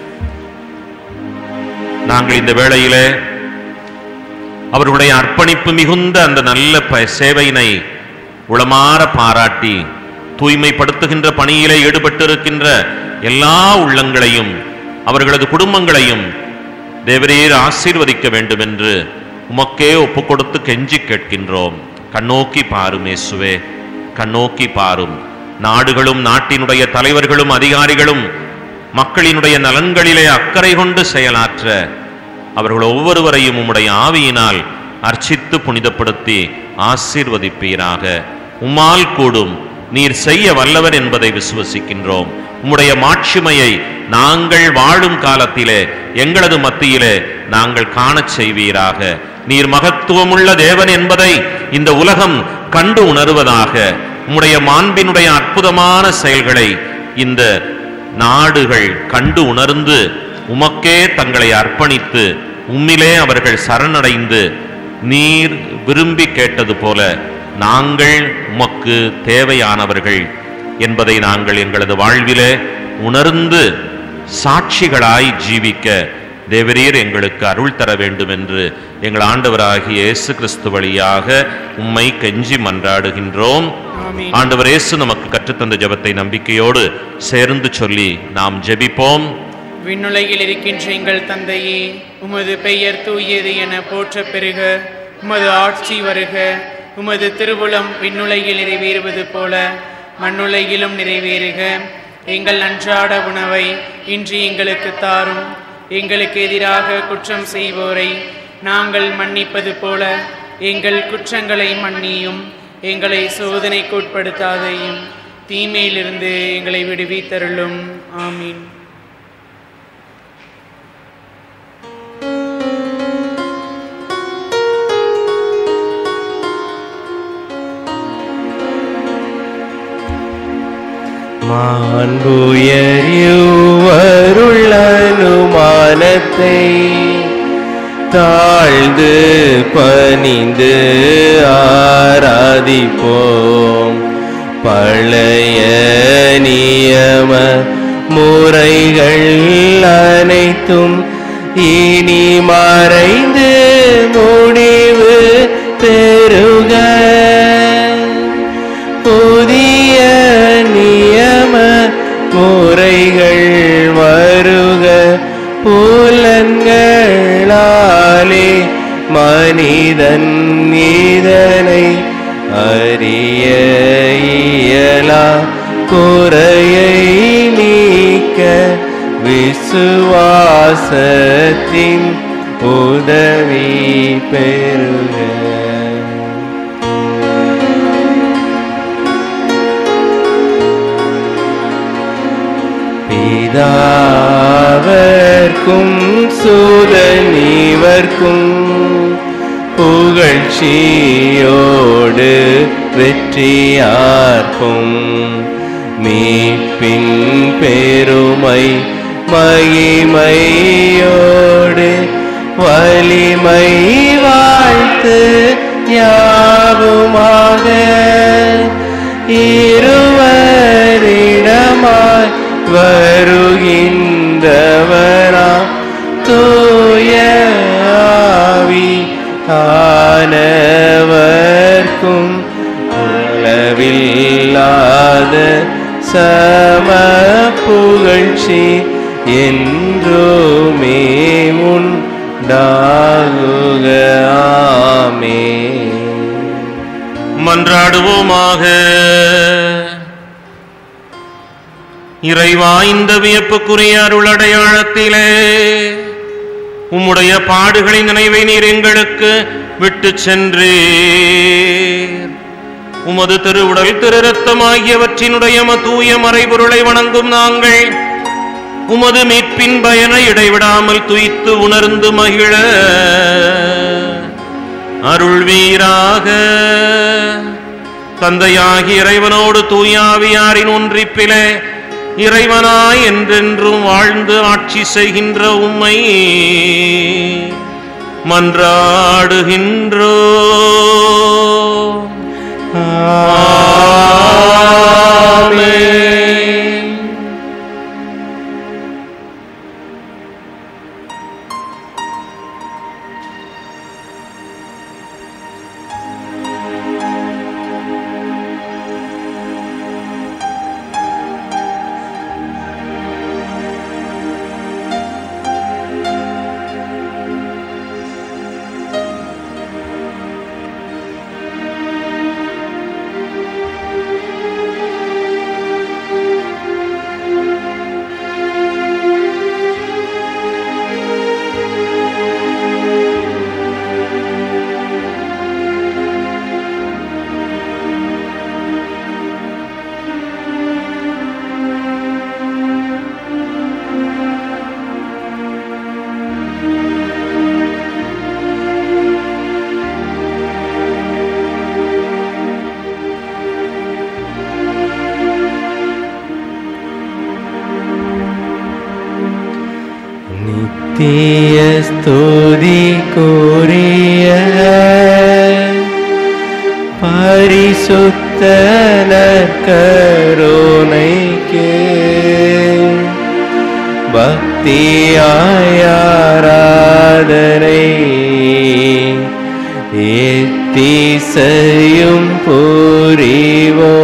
நாங்கள் இந்த வேளையிலே அவர்களுடைய அர்ப்பணிப்பு மிகுந்த அந்த நல்ல ப- சேவையினை உளமாற பாராட்டி தூய்மைப்படுத்துகின்ற பணியிலே ஈடுபட்டிருக்கின்ற எல்லா உள்ளங்களையும் அவர்களது குடும்பங்களையும் தேவரீர் ஆசீர்வதிக்க வேண்டும் என்று உமக்கே ஒப்புக் கொடுத்து கெஞ்சி கேட்கின்றோம் கண்ணோக்கி பாரும் இயேசுவே கண்ணோக்கி பாரும் நாடுகளும் நாட்டினுடைய தலைவர்களும் அதிகாரிகளும் மக்களினுடைய நலன்களிலே அக்கறை கொண்டு செயலாற்ற அவர்கள் ஒவ்வொருவரையும் உம்முடைய ஆவியினால் அர்ச்சித்து புனிதப்படுத்தி ஆசீர்வதிப்பீராக உம்மால் கூடும் நீர் செய்ய வல்லவர் என்பதை விசுவசிக்கின்றோம் உம்முடைய மாட்சிமையை நாங்கள் வாழும் காலத்திலே எங்களது மத்தியிலே நாங்கள் காணச் செய்வீராக நீர் மகத்துவமுள்ள தேவன் என்பதை இந்த உலகம் கண்டு உணர்வதாக உம்முடைய மாண்பினுடைய அற்புதமான செயல்களை இந்த நாடுகள் கண்டு உணர்ந்து உமக்கே தங்களை அர்ப்பணித்து உம்மிலே அவர்கள் சரணடைந்து நீர் விரும்பி கேட்டது போல நாங்கள் உமக்கு தேவையானவர்கள் என்பதை நாங்கள் எங்களது வாழ்விலே உணர்ந்து சாட்சிகளாய் ஜீவிக்க தேவரீர் எங்களுக்கு அருள் தர வேண்டும் என்று எங்கள் ஆண்டவராகிய இயேசு கிறிஸ்து வழியாக உம்மை கெஞ்சி மன்றாடுகின்றோம் ஆமென். ஆண்டவர் இயேசு நமக்கு கற்றுத்தந்த ஜெபத்தை நம்பிக்கையோடு சேர்ந்து சொல்லி நாம் ஜெபிப்போம் விண்ணுலகில் இருக்கின்ற எங்கள் தந்தையே உமது பெயர் தூயது என போற்றப் பெறுக உமது ஆட்சி வருக உமது திருவுளம் விண்ணுலகில் நிறைவேறுவது போல மண்ணுலகிலும் நிறைவேறுக எங்கள் அன்றாட உணவை இன்று எங்களுக்கு தாரும் எங்களுக்கு எதிராக குற்றம் செய்வோரை நாங்கள் மன்னிப்பது போல எங்கள் குற்றங்களை மன்னியும் எங்களை சோதனைக்கு உட்படுத்தாதையும் தீமையிலிருந்து எங்களை விடுவித்தருளும் ஆமீன் மாண்புயர்வருள்ளனுமானத்தை தாழ்ந்து பணிந்து ஆராதிப்போம் பழைய நியம முறைகள் அனைத்தும் இனி மறைந்து முடிவு பெறுக புதிய நியம முறைகள் வருக புலன்களாலே மனிதன் இதனை அறிய இயலா குறையை நீக்க விசுவாசத்தின் உதவி பெறுக பிதாவர்க்கும் சுதனிவர்க்கும் புகழ்ச்சியோடு வெற்றியார்க்கும் மீட்பின் பெருமை மகிமையோடு வலிமை வாழ்த்து யாவுமாக இருவரிடமாய் வருகின்றவரா தூய ஆவி ஆனவர்க்கும் அளவில்லாத சம புகழ்ச்சி என்றுமே உண்டாகுக ஆமே மன்றாடுவோமாக இறைவா இந்த வியப்புக்குரிய அருளடையாளத்திலே உம்முடைய பாடுகளின் நினைவை நீர் எங்களுக்கு விட்டு சென்றீர் உமது திருவுடல் திரு ரத்தம் ஆகியவற்றினுடைய ம தூய மறைபொருளை வணங்கும் நாங்கள் உமது மீட்பின் பயனை இடைவிடாமல் துய்த்து உணர்ந்து மகிழ அருள்வீராக தந்தையாகி இறைவனோடு தூயாவியாரின் ஒன்றிப்பிலே இறைவனாய் என்றென்றும் வாழ்ந்து ஆட்சி செய்கின்ற உம்மை மன்றாடுகின்றோ ஆமென். நித்திய ஸ்துதி கூறிய பரிசுத்த நற்கருணைக்கு பக்தியாயாராதனை ஏத்திசையும் புரிவோம்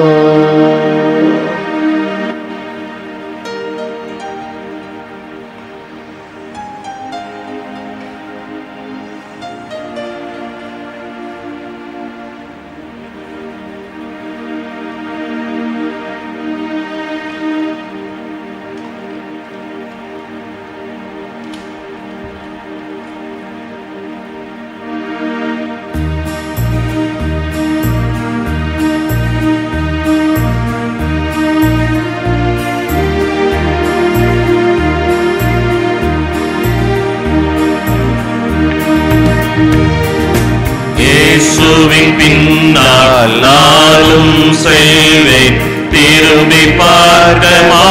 இயேசுவின் பின்னால் நானும் செல்வேன் திரும்பி பார்க்க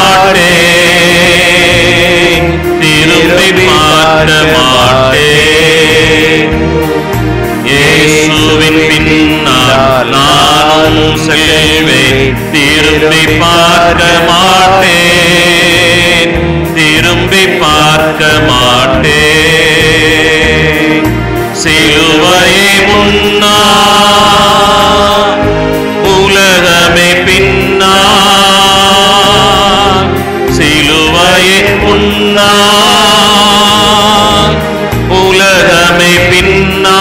மாட்டேன் திரும்பி பார்க்க மாட்டேன் இயேசுவின் பின்னால் நானும் செல்வேன் திரும்பி பார்க்க மாட்டேன் திரும்பி பார்க்க மாட்டேன் சிலுவையை முன்னா உலகமே பின்னா சிலுவையை முன்னா உலகமே பின்னா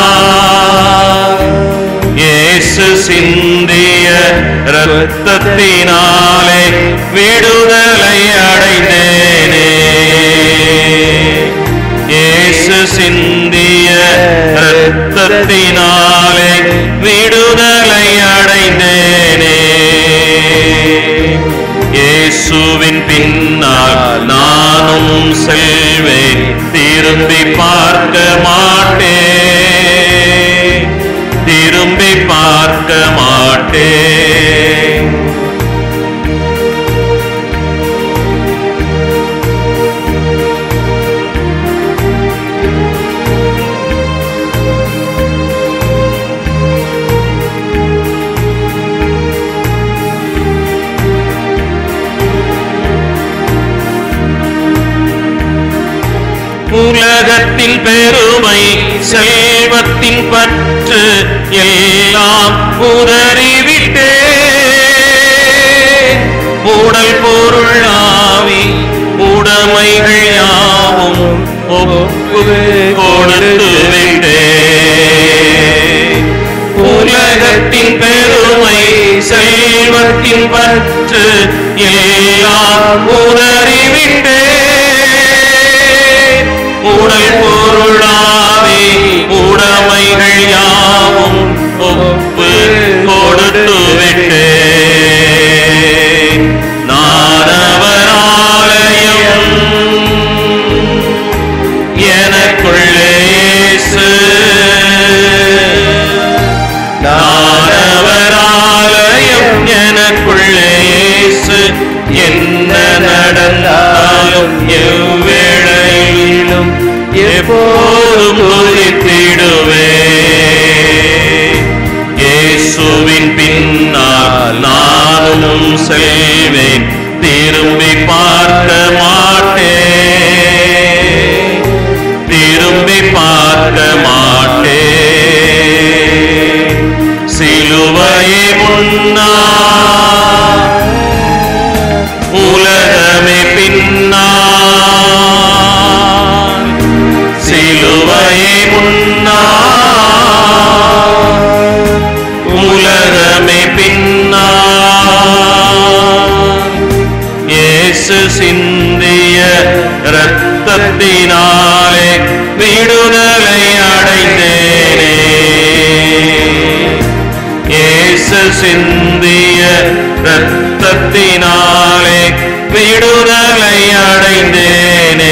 இயேசு சிந்திய இரத்தத்தினாலே விடுதலை அடைந்தேனே இயேசு சிந்திய இரத்தத்தினாலே விடுதலை அடைந்தேனே இயேசுவின் பின்னால் நானும் செல்வேன் திரும்பி பார்க்க மாட்டேன் திரும்பி பார்க்க மாட்டேன் உலகத்தின் பெருமை செல்வத்தின் பற்று எல்லாம் உதறிவிட்டே உடல் பொருள் ஆவி உடைமைகள் யாவும் ஒப்பு கொடுத்து விட்டே உலகத்தின் பெருமை செல்வத்தின் பற்று எல்லாம் உதறிவிட்டே உடல் பொருளாவே உடைமைகள் யாவும் ஒப்பு கொடுத்து விட்டே நானவர் ஆலயம் எனக்குள்ளே இயேசு நானவர் ஆலயம் எனக்குள்ளே இயேசு என்ன நடந்தாலும் எவ்வேளையிலும் எப்போதும் துதித்திடுவே இயேசுவின் பின்னால் நானும் செல்வேன் திரும்பி பார்க்க மாட்டேன் திரும்பி பார்க்க மாட்டேன் சிலுவையை முன்னா உலகமே பின்னா சிலுவையை முன்னா உலகமே பின்னா இயேசு சிந்திய இரத்தத்தினாலே விடுதலை அடைந்தேனே இயேசு சிந்திய இரத்தத்தினாலே விடுதலை அடைந்தேனே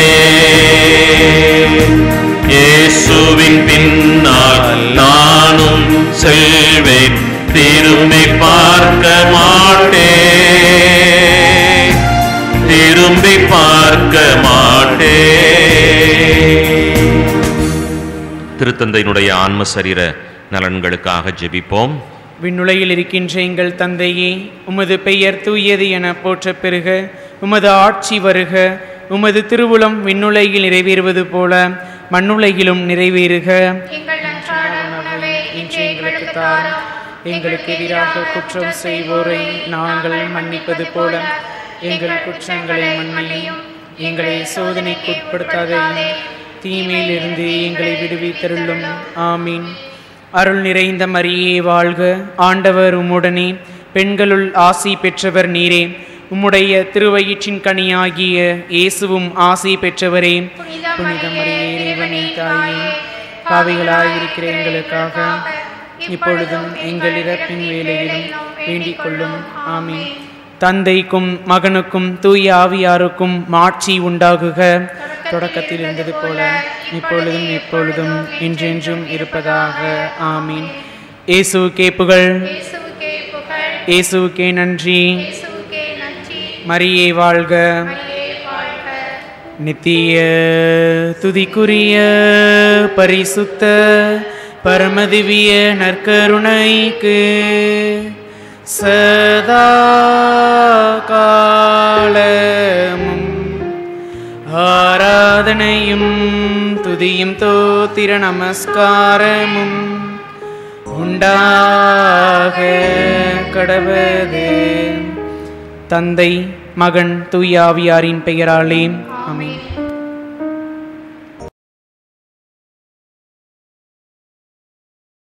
இயேசுவின் பின்னால் நானும் செல்வேன் திரும்பி பார்க்க மாட்டேன் திரும்பி பார்க்க மாட்டேன் திருத்தந்தையினுடைய ஆன்ம சரீர நலன்களுக்காக ஜெபிப்போம் விண்ணுலகில் இருக்கின்ற எங்கள் தந்தையே உமது பெயர் தூயது என போற்றப் பெறுக உமது ஆட்சி வருக உமது திருவுளம் விண்ணுலகில் நிறைவேறுவது போல மண்ணுலகிலும் நிறைவேறுக எங்கள் அன்றாட உணவை இன்று எங்களுக்கு தாரும் எங்களுக்கு எதிராக குற்றம் செய்வோரை நாங்கள் மன்னிப்பது போல எங்கள் குற்றங்களை மன்னியும் எங்களை சோதனைக்கு உட்படுத்தாதையும் தீமையிலிருந்து எங்களை விடுவித்தருளும் ஆமீன் அருள் நிறைந்த மரியே வாழ்க ஆண்டவர் உம்முடனே பெண்களுள் ஆசி பெற்றவர் நீரே உம்முடைய திருவயிற்றின் கனியாகிய இயேசுவும் ஆசி பெற்றவரே புனித மரியே இறைவனின் தாயே பாவிகளாயிருக்கிற எங்களுக்காக இப்பொழுதும் எங்கள் இறப்பின் வேலையிலும் வேண்டிக் கொள்ளும் ஆமீன் தந்தைக்கும் மகனுக்கும் தூய ஆவியாருக்கும் மாட்சி உண்டாகுக தொடக்கத்தில் இருந்தது போல இப்பொழுதும் எப்பொழுதும் என்றென்றும் இருப்பதாக ஆமீன் இயேசுவுக்கே புகழ் இயேசுவுக்கே புகழ் இயேசுவுக்கே நன்றி இயேசுவுக்கே நன்றி மரியே வாழ்க மரியே வாழ்க நித்திய துதிக்குரிய பரிசுத்த பரமதிவிய நற்கருணைக்கு சதா காலமும் ஆராதனையும் துதியும் தோத்திர நமஸ்காரமும் உண்டாக கடவது தந்தை மகன் தூயாவியாரின் பெயராலே ஆமென்